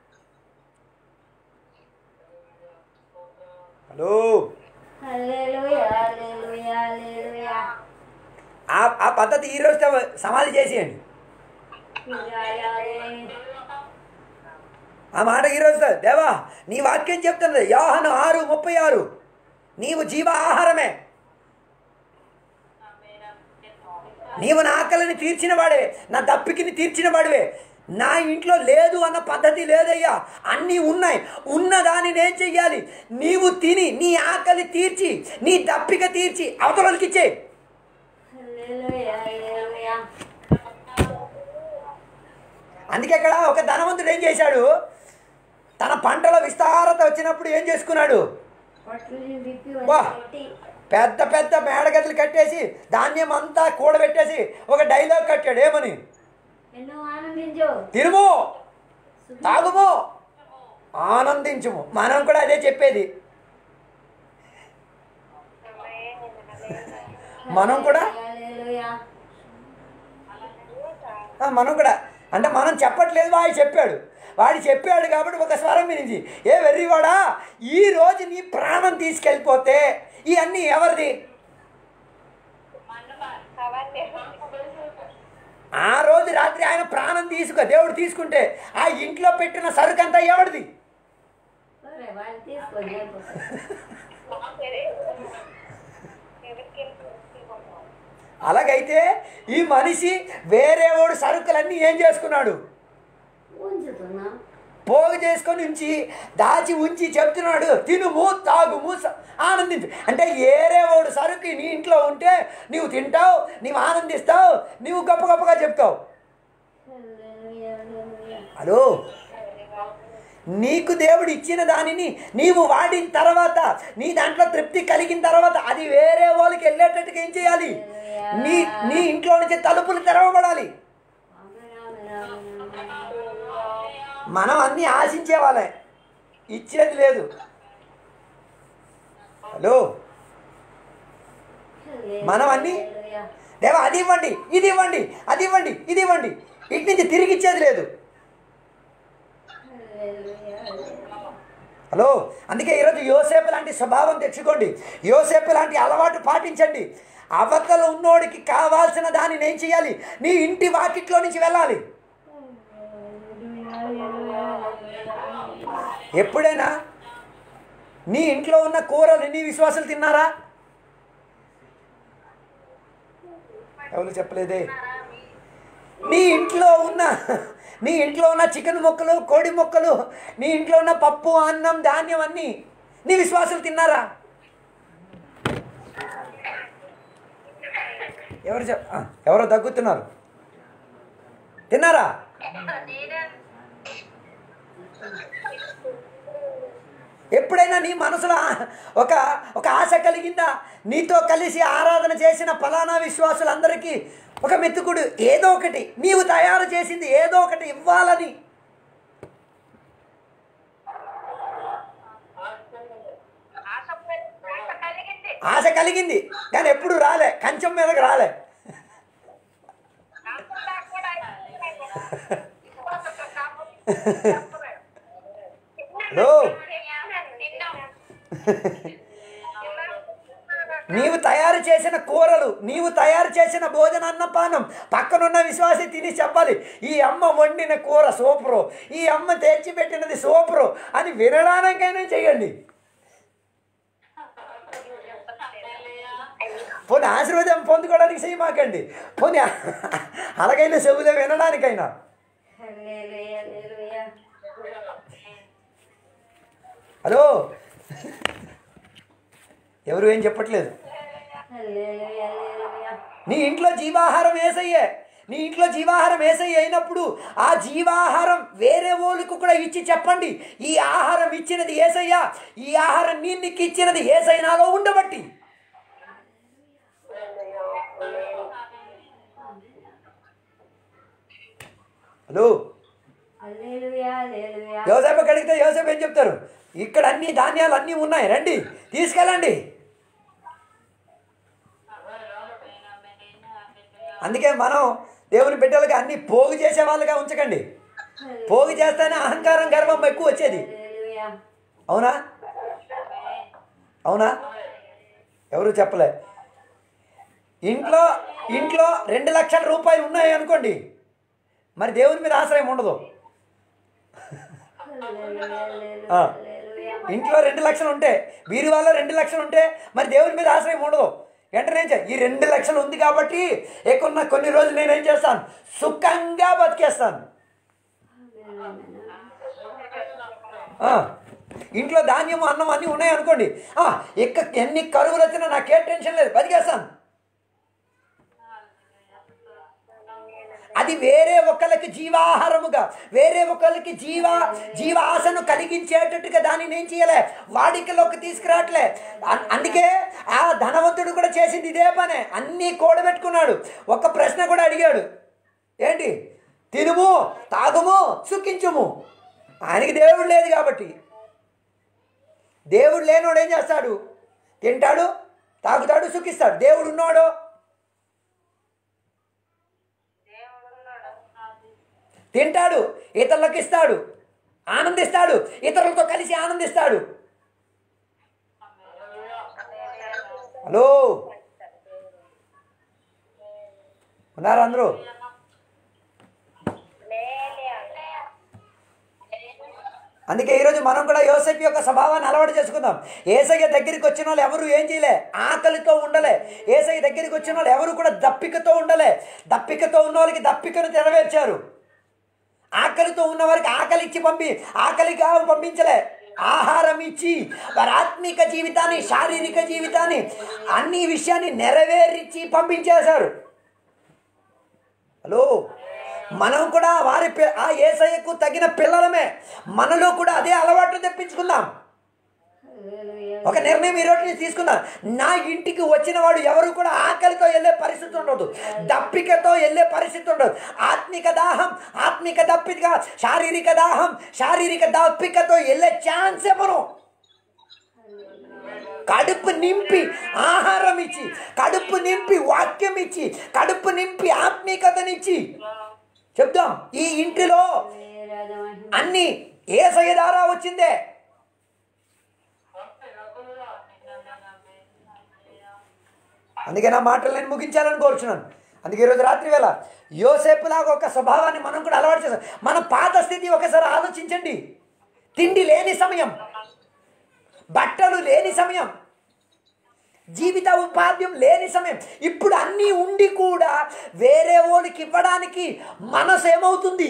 హలో హల్లెలూయా హల్లెలూయా హల్లెలూయా ఆ ఆ పద్ధతి ఈ రోజుతో సమాధి చేసేయండి ఆ మాట ఈ రోజుతో దేవా నీ వాక్యం చెప్తున్నది యోహను ఆరు ముప్పై ఆరు నీవు జీవ ఆహారమే నీవు నా ఆకలిని తీర్చిన వాడే నా దప్పికిని తీర్చిన వాడివే నా ఇంట్లో లేదు అన్న పద్ధతి లేదయ్యా అన్నీ ఉన్నాయి ఉన్న దానిని ఏం చెయ్యాలి నీవు తిని నీ ఆకలి తీర్చి నీ దప్పిక తీర్చి అవతలకి ఇచ్చే హల్లెలూయా హల్లెలూయా అందుకే ఇక్కడ ఒక ధనవంతుడు ఏం చేశాడు తన పంటల విస్తారత వచ్చినప్పుడు ఏం చేసుకున్నాడు పొట్లు విప్పి వా. పెట్టి పెద్ద పెద్ద మేడగదులు కట్టేసి ధాన్యం అంతా కూడబెట్టేసి ఒక డైలాగ్ కట్టాడు ఏమని ఎన్నో ఆనందించు తిరుము తాగుము ఆనందించుము మనం కూడా అదే చెప్పేది మనం కూడా హల్లెలూయా ఆ, మనం కూడా అంటే మనం చెప్పట్లేదు వాడు చెప్పాడు వాడు చెప్పాడు కాబట్టి ఒక స్వరం వినింది ఏ వెర్రివాడా ఈ రోజు నీ ప్రాణం తీసుకెళ్ళిపోతే ఇవన్నీ ఎవరిది ఆ రోజు రాత్రి ఆయన ప్రాణం తీసుకు దేవుడు తీసుకుంటే ఆ ఇంట్లో పెట్టిన సరుకంతా ఎవరిది ఒరే, వాళ్ళు తీసుకొని వెళ్ళిపోతారు. అలాగైతే ఈ మనిషి వేరే వాడు సరుకులన్నీ ఏం చేసుకున్నాడు ఉంచుతున్నా పోగు చేసుకొని ఉంచి దాచి ఉంచి చెప్తున్నాడు తినుము తాగుము స- ఆనందించు అంటే ఏరే వాడు సరుకు నీ ఇంట్లో ఉంటే నీవు తింటావు నీవు ఆనందిస్తావు నీవు గొప్ప గొప్పగా చెప్తావు హల్లెలూయా హల్లెలూయా హలో నీకు దేవుడు ఇచ్చిన దానిని నీవు వాడిన తర్వాత నీ దాంట్లో తృప్తి కలిగిన తర్వాత అది వేరే వాళ్ళకి వెళ్ళేటట్టుగా ఏం చేయాలి నీ నీ ఇంట్లో నుంచి తలుపులు తెరవబడాలి ఆమేన్ ఆమేన్ ఆమేన్ ఆమేన్ మనం అన్నీ ఆశించే వాళ్ళే ఇచ్చేది లేదు హలో మనం అన్నీ హల్లెలూయా దేవా అది ఇవ్వండి ఇది ఇవ్వండి అది ఇవ్వండి ఇది ఇవ్వండి ఇటు నుంచి తిరిగి ఇచ్చేది లేదు హల్లెలూయా హల్లెలూయా హలో అందుకే ఈరోజు యోసేపు లాంటి స్వభావం తెచ్చుకోండి యోసేపు లాంటి అలవాటు పాటించండి అవతల ఉన్నోడికి కావాల్సిన దానిని ఏం చేయాలి నీ ఇంటి వాకిట్లో నుంచి వెళ్ళాలి ఎప్పుడైనా నీ ఇంట్లో ఉన్న కూరలు నీ విశ్వాసాలు తిన్నారా ఎవరు చెప్పలేదే నీ ఇంట్లో ఉన్న నీ ఇంట్లో ఉన్న చికెన్ ముక్కలు కోడి ముక్కలు నీ ఇంట్లో ఉన్న పప్పు అన్నం ధాన్యం అన్నీ నీ విశ్వాసాలు తిన్నారా ఎవరు చెప్ ఆ, ఎవరో దగ్గుతున్నారు తిన్నారా ఎప్పుడైనా నీ మనసులో ఆ- ఒక ఒక ఆశ కలిగిందా నీతో కలిసి ఆరాధన చేసిన ఫలానా విశ్వాసులందరికీ ఒక మెతుకుడు ఏదో ఒకటి నీవు తయారు చేసింది ఏదో ఒకటి ఇవ్వాలని కలిగింది ఆశ కలిగింది కానీ ఎప్పుడు రాలే కంచం మీదకి రాలే హలో నీవు తయారు చేసిన కూరలు నీవు తయారు చేసిన భోజన అన్నపానం పక్కనున్న విశ్వాసి తిని చెప్పాలి ఈ అమ్మ వండిన కూర సూపరు ఈ అమ్మ తెచ్చిపెట్టినది సూపరు అని వినడానికైనా చేయండి పోనీ ఆశీర్వాదం పొందుకోవడానికి చేయమాకండి పోనీ అలాగైనా చెబుదాం వినడానికైనా హల్లెలూయా హల్లెలూయా హలో ఎవరు ఏం చెప్పట్లేదు హల్లెలూయా హల్లెలూయా నీ ఇంట్లో జీవాహారం ఏసయ్యే నీ ఇంట్లో జీవాహారం ఏసై అయినప్పుడు ఆ జీవాహారం వేరే వాళ్ళకు కూడా ఇచ్చి చెప్పండి ఈ ఆహారం ఇచ్చినది ఏసయ్యా ఈ ఆహారం నీ నీకు ఇచ్చినది ఏసై నాలో ఉండబట్టి హలో హల్లెలూయా హల్లెలూయా యోసేపు అడిగితే యోసేపు ఏం చెప్తారు ఇక్కడ అన్ని ధాన్యాలు అన్నీ ఉన్నాయి రండి తీసుకెళ్ళండి అందుకే మనం దేవుని బిడ్డలుగా అన్ని పోగు చేసే వాళ్ళుగా ఉంచకండి పోగు చేస్తేనే అహంకారం గర్వం ఎక్కువ వచ్చేది హల్లెలూయా అవునా అవునా ఎవరు చెప్పలే ఇంట్లో ఇంట్లో రెండు లక్షల రూపాయలు ఉన్నాయి అనుకోండి మరి దేవుని మీద ఆశ్రయం ఉండదు ఆ. ఇంట్లో రెండు లక్షలు ఉంటే వీరి వల్ల రెండు లక్షలు ఉంటే మరి దేవుని మీద ఆశ్రయం ఉండదు వెంటనే ఏం చేయ- ఈ రెండు లక్షలు ఉంది కాబట్టి ఎక్కువ కొన్ని రోజులు నేను ఏం చేస్తాను సుఖంగా బతికేస్తాను ఆ, ఇంట్లో ధాన్యం అన్నం అన్నీ ఉన్నాయి అనుకోండి ఆ, ఇక ఎన్ని కరువులు వచ్చినా నాకే టెన్షన్ లేదు బతికేస్తాను అది వేరే ఒకళ్ళకి జీవాహారముగా వేరే ఒకళ్ళకి జీవ జీవ ఆశను కలిగించేటట్టుగా దాన్ని నేను చేయలే వాడికలోకి తీసుకురావట్లే అన్- అందుకే ఆ ధనవంతుడు కూడా చేసింది ఇదే పనే అన్నీ కూడబెట్టుకున్నాడు ఒక ప్రశ్న కూడా అడిగాడు ఏంటి తినుము తాగుము సుఖించుము ఆయనకి దేవుడు లేదు కాబట్టి దేవుడు లేనోడు ఏం చేస్తాడు తింటాడు తాగుతాడు సుఖిస్తాడు దేవుడు ఉన్నాడు తింటాడు ఇతరులకు ఇస్తాడు ఆనందిస్తాడు ఇతరులతో కలిసి ఆనందిస్తాడు హలో ఉన్నారా అందరూ అందుకే ఈరోజు మనం కూడా యోసేపు యొక్క స్వభావాన్ని అలవాటు చేసుకుందాం ఏసయ్య దగ్గరికి వచ్చిన వాళ్ళు ఎవరు ఏం చేయలే ఆకలితో ఉండలే ఏసయ్య దగ్గరికి వచ్చిన వాళ్ళు ఎవరు కూడా దప్పికతో ఉండలే దప్పికతో ఉన్న వాళ్ళకి దప్పికను నెరవేర్చారు ఆకలితో ఉన్న వారికి ఆకలి ఇచ్చి పంపి ఆకలిగా పంపించలే ఆహారం ఇచ్చి వారి ఆత్మిక జీవితాన్ని శారీరక జీవితాన్ని అన్ని విషయాన్ని నెరవేర్చి పంపించేశారు హలో మనం కూడా వారి పి- ఆ ఏసయ్యకు తగిన పిల్లలమే మనలో కూడా అదే అలవాటు తెప్పించుకుందాం ఒక నిర్ణయం ఈ రోజు నుంచి తీసుకుందాం నా ఇంటికి వచ్చిన వాడు ఎవరు కూడా ఆకలితో వెళ్ళే పరిస్థితి ఉండదు దప్పికతో వెళ్ళే పరిస్థితి ఉండదు ఆత్మిక దాహం ఆత్మిక దప్పిక శారీరక దాహం శారీరక దప్పికతో వెళ్ళే ఛాన్స్ ఇవ్వను కడుపు నింపి ఆహారం ఇచ్చి కడుపు నింపి వాక్యం ఇచ్చి కడుపు నింపి ఆత్మీకతనిచ్చి చెప్దాం ఈ ఇంటిలో అన్ని ఏసయ్య ద్వారా వచ్చిందే అందుకే నా మాటలు నేను ముగించాలని కోరుచున్నాను అందుకే ఈరోజు రాత్రి వేళ యోసేపులాగా ఒక స్వభావాన్ని మనం కూడా అలవాటు చేస్తాం మన పాత స్థితి ఒకసారి ఆలోచించండి తిండి లేని సమయం బట్టలు లేని సమయం జీవిత ఉపాధ్యం లేని సమయం ఇప్పుడు అన్నీ ఉండి కూడా వేరే వాళ్ళకి ఇవ్వడానికి మనసు ఏమవుతుంది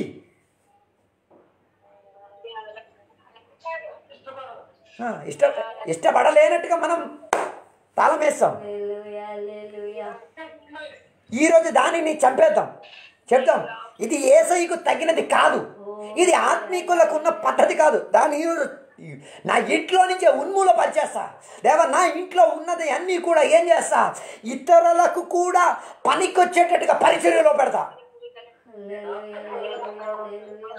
ఆ, ఇష్ట ఇష్టపడలేనట్టుగా మనం తాళం వేస్తాం హల్లెలూయా హల్లెలూయా ఈరోజు దానిని చంపేద్దాం చెప్తాం ఇది ఏసైకు తగినది కాదు ఇది ఆత్మీకులకు ఉన్న పద్ధతి కాదు దాని ఈరోజు నా ఇంట్లో నుంచే ఉన్మూలపరిచేస్తా దేవా నా ఇంట్లో ఉన్నది అన్నీ కూడా ఏం చేస్తా ఇతరులకు కూడా పనికొచ్చేటట్టుగా పరిచర్యలో పెడతా హల్లెలూయా హల్లెలూయా హల్లెలూయా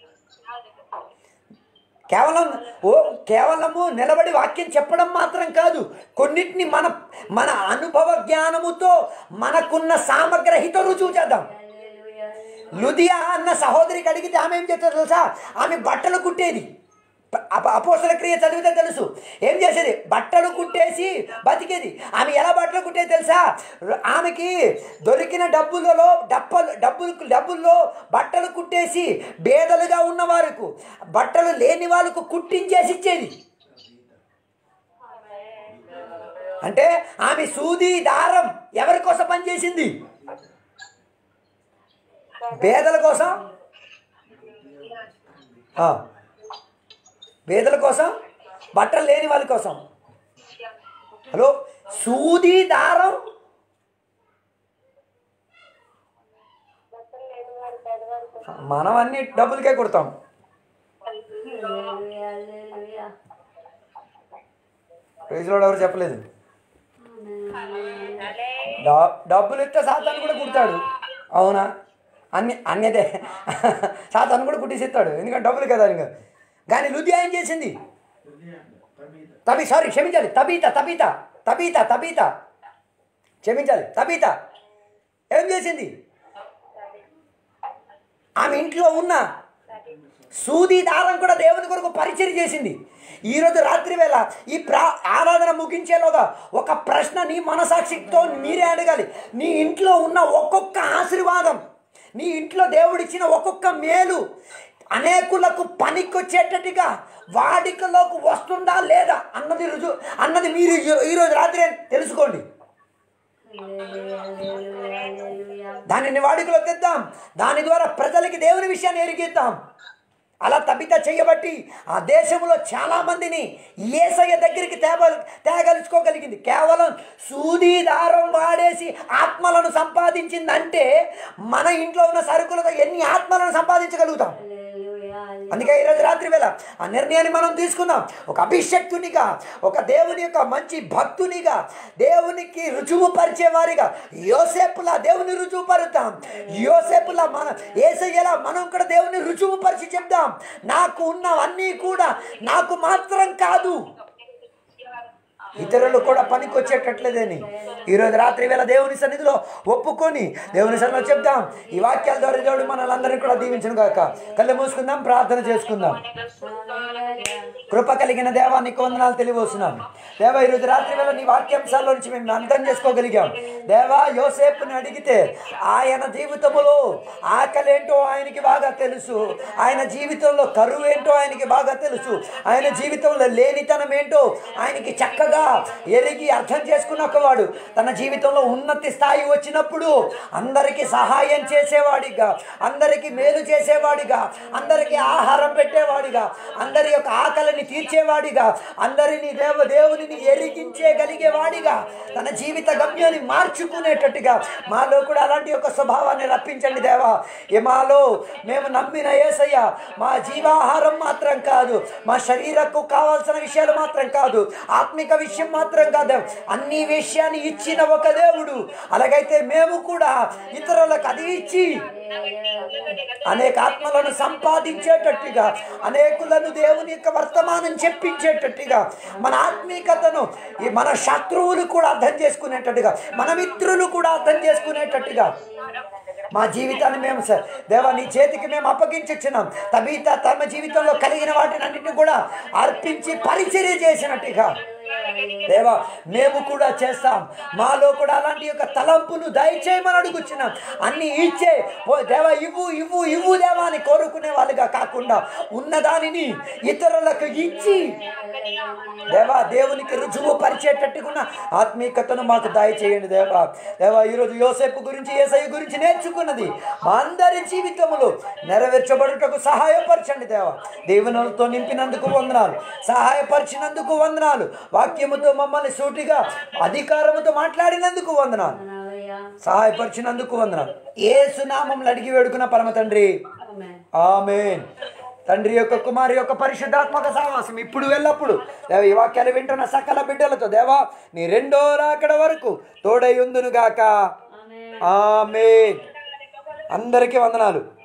కేవలం ఓ కేవలము నిలబడి వాక్యం చెప్పడం మాత్రం కాదు కొన్నిటిని మన మన అనుభవ జ్ఞానముతో మనకున్న సామగ్రహిత రుజువు చేద్దాం హల్లెలూయా లుదియా అన్న సహోదరికి అడిగితే ఆమె ఏం చేస్తుంది తెలుసా ఆమె బట్టలు కుట్టేది అప- అపోస్తల క్రియ చదివితే తెలుసు ఏం చేసేది బట్టలు కుట్టేసి బతికేది ఆమె ఎలా బట్టలు కుట్టేది తెలుసా ర- ఆమెకి దొరికిన డబ్బులలో డబ్బలు డబ్బులు డబ్బుల్లో బట్టలు కుట్టేసి బేదలుగా ఉన్న వారికి బట్టలు లేని వాళ్ళకు కుట్టించేసి ఇచ్చేది అంటే ఆమె సూది దారం ఎవరి కోసం పనిచేసింది పేదల కోసం ఆ. పేదల కోసం బట్టలు లేని వాళ్ళ కోసం హలో సూది దారం మనం అన్ని డబ్బులకే కుడతాం హల్లెలూయా, హల్లెలూయా. ప్రైజ్లో ఎవరు చెప్పలేదు ఆమేన్. డ- డబ్బులు ఇస్తే సాతాను కూడా కుడతాడు అవునా అన్ని అన్యదే సాతాను కూడా కుట్టిసిస్తాడు ఎందుకంటే డబ్బులు కదా ఇంకా కానీ లుధియా ఏం చేసింది తబి సారీ క్షమించాలి తబీత తబీత తబీత తబీత క్షమించాలి తబీత ఏం చేసింది ఆమె ఇంట్లో ఉన్న సూది దారం కూడా దేవుని కొరకు పరిచయం చేసింది ఈరోజు రాత్రి వేళ ఈ ప్రా ఆరాధన ముగించేలోగా ఒక ప్రశ్న నీ మనసాక్షితో మీరే అడగాలి నీ ఇంట్లో ఉన్న ఒక్కొక్క ఆశీర్వాదం నీ ఇంట్లో దేవుడిచ్చిన ఒక్కొక్క మేలు అనేకులకు పనికొచ్చేటట్టుగా వాడికలోకి వస్తుందా లేదా అన్నది రుజు అన్నది మీరు ఈ- ఈరోజు రాత్రి తెలుసుకోండి హల్లెలూయా, హల్లెలూయా, హల్లెలూయా. దానిని వాడుకలో తెద్దాం దాని ద్వారా ప్రజలకి దేవుని విషయాన్ని ఎరిగిద్దాం అలా తబిత చేయబట్టి ఆ దేశంలో చాలా మందిని ఏసయ్య దగ్గరికి తేవ తేగలుచుకోగలిగింది కేవలం సూది దారం వాడేసి ఆత్మలను సంపాదించిందంటే మన ఇంట్లో ఉన్న సరుకులతో ఎన్ని ఆత్మలను సంపాదించగలుగుతాం హల్లెలూయా, హల్లెలూయా. అందుకే ఈరోజు రాత్రి వేళ ఆ నిర్ణయాన్ని మనం తీసుకుందాం ఒక అభిషక్తునిగా ఒక దేవుని యొక్క మంచి భక్తునిగా దేవునికి రుజువు పరిచేవారిగా యోసేపులా దేవుని రుజువు పరుద్దాం యోసేపులా మన ఏసయ్యలా మనం కూడా దేవుని రుజువు పరిచి చెప్దాం నాకు ఉన్నవన్నీ కూడా నాకు మాత్రం కాదు ఇతరులు కూడా పనికొచ్చేటట్లేదని ఈరోజు రాత్రి వేళ దేవుని సన్నిధిలో ఒప్పుకొని దేవుని సన్నిధిలో చెప్దాం ఈ వాక్యాల ద్వారా దేవుడు మనల్ని కూడా దీవించను గాక కళ్ళు మూసుకుందాం ప్రార్థన చేసుకుందాం హల్లెలూయా. కృప కలిగిన దేవా నీకు వందనాలు తెలియవస్తున్నాను దేవా ఈరోజు రాత్రి వేళ నీ వాక్యాంశాల నుంచి మేము అర్థం చేసుకోగలిగాం దేవా యోసేపుని అడిగితే ఆయన జీవితములో ఆకలి ఏంటో ఆయనకి బాగా తెలుసు ఆయన జీవితంలో కరువు ఏంటో ఆయనకి బాగా తెలుసు ఆయన జీవితంలో లేనితనం ఏంటో ఆయనకి చక్కగా ఎరిగి అర్థం చేసుకున్న ఒకవాడు తన జీవితంలో ఉన్నతి స్థాయి వచ్చినప్పుడు అందరికీ సహాయం చేసేవాడిగా అందరికీ మేలు చేసేవాడిగా అందరికీ ఆహారం పెట్టేవాడిగా అందరి యొక్క ఆకలిని తీర్చేవాడిగా అందరినీ దేవ దేవునిని ఎరిగించేగలిగేవాడిగా తన జీవిత గమ్యాన్ని మార్చుకునేటట్టుగా మాలో కూడా అలాంటి ఒక స్వభావాన్ని రప్పించండి దేవా ఏ మాలో మేము నమ్మిన ఏసయ్య మా జీవాహారం మాత్రం కాదు మా శరీరకు కావాల్సిన విషయాలు మాత్రం కాదు ఆత్మిక విషయం మాత్రం కాదు అన్ని విషయాన్ని ఇచ్చిన ఒక దేవుడు అలాగైతే మేము కూడా ఇతరులకు అది ఇచ్చి అనేక ఆత్మలను సంపాదించేటట్టుగా అనేకులను దేవుని యొక్క వర్తమానం చెప్పించేటట్టుగా మన ఆత్మీకతను ఈ మన శత్రువులు కూడా అర్థం చేసుకునేటట్టుగా మన మిత్రులు కూడా అర్థం చేసుకునేటట్టుగా మా జీవితాన్ని మేము సార్ దేవా నీ చేతికి మేము అప్పగించుచున్నాం తబీత తమ జీవితంలో కలిగిన వాటిని అన్నింటినీ కూడా అర్పించి పరిచర్య చేసినట్టుగా దేవా మేము కూడా చేస్తాం మాలో కూడా అలాంటి యొక్క తలంపును దయచేయమని అడుగుచున్నాం అన్ని ఇచ్చే ఓ దేవా ఇవ్వు ఇవ్వు ఇవ్వు దేవా అని కోరుకునే వాళ్ళుగా కాకుండా ఉన్నదానిని ఇతరులకు ఇచ్చి దేవా దేవునికి రుజువు పరిచేటట్టుకున్న ఆత్మీయతను మాకు దయచేయండి దేవా దేవా ఈరోజు యోసేపు గురించి ఏసై గురించి నేర్చుకున్నది మా అందరి జీవితములు నెరవేర్చబడుటకు సహాయపరచండి దేవా దేవునులతో నింపినందుకు వందనాలు సహాయపరిచినందుకు వందనాలు వాక్యముతో మమ్మల్ని సూటిగా అధికారముతో మాట్లాడినందుకు వందనాలు హల్లెలూయా. సహాయపరిచినందుకు వందనాలు ఏ సునామంలో అడిగి వేడుకున్న పరమ తండ్రి ఆమేన్. ఆమెన్ తండ్రి యొక్క కుమారి యొక్క పరిశుద్ధాత్మక సహవాసం ఇప్పుడు వెళ్ళప్పుడు దేవ ఈ వాక్యాలు వింటున్న సకల బిడ్డలతో దేవా నీ రెండో రాకడ వరకు తోడై ఉందును గాక ఆమేన్. ఆమెన్ అందరికీ వందనాలు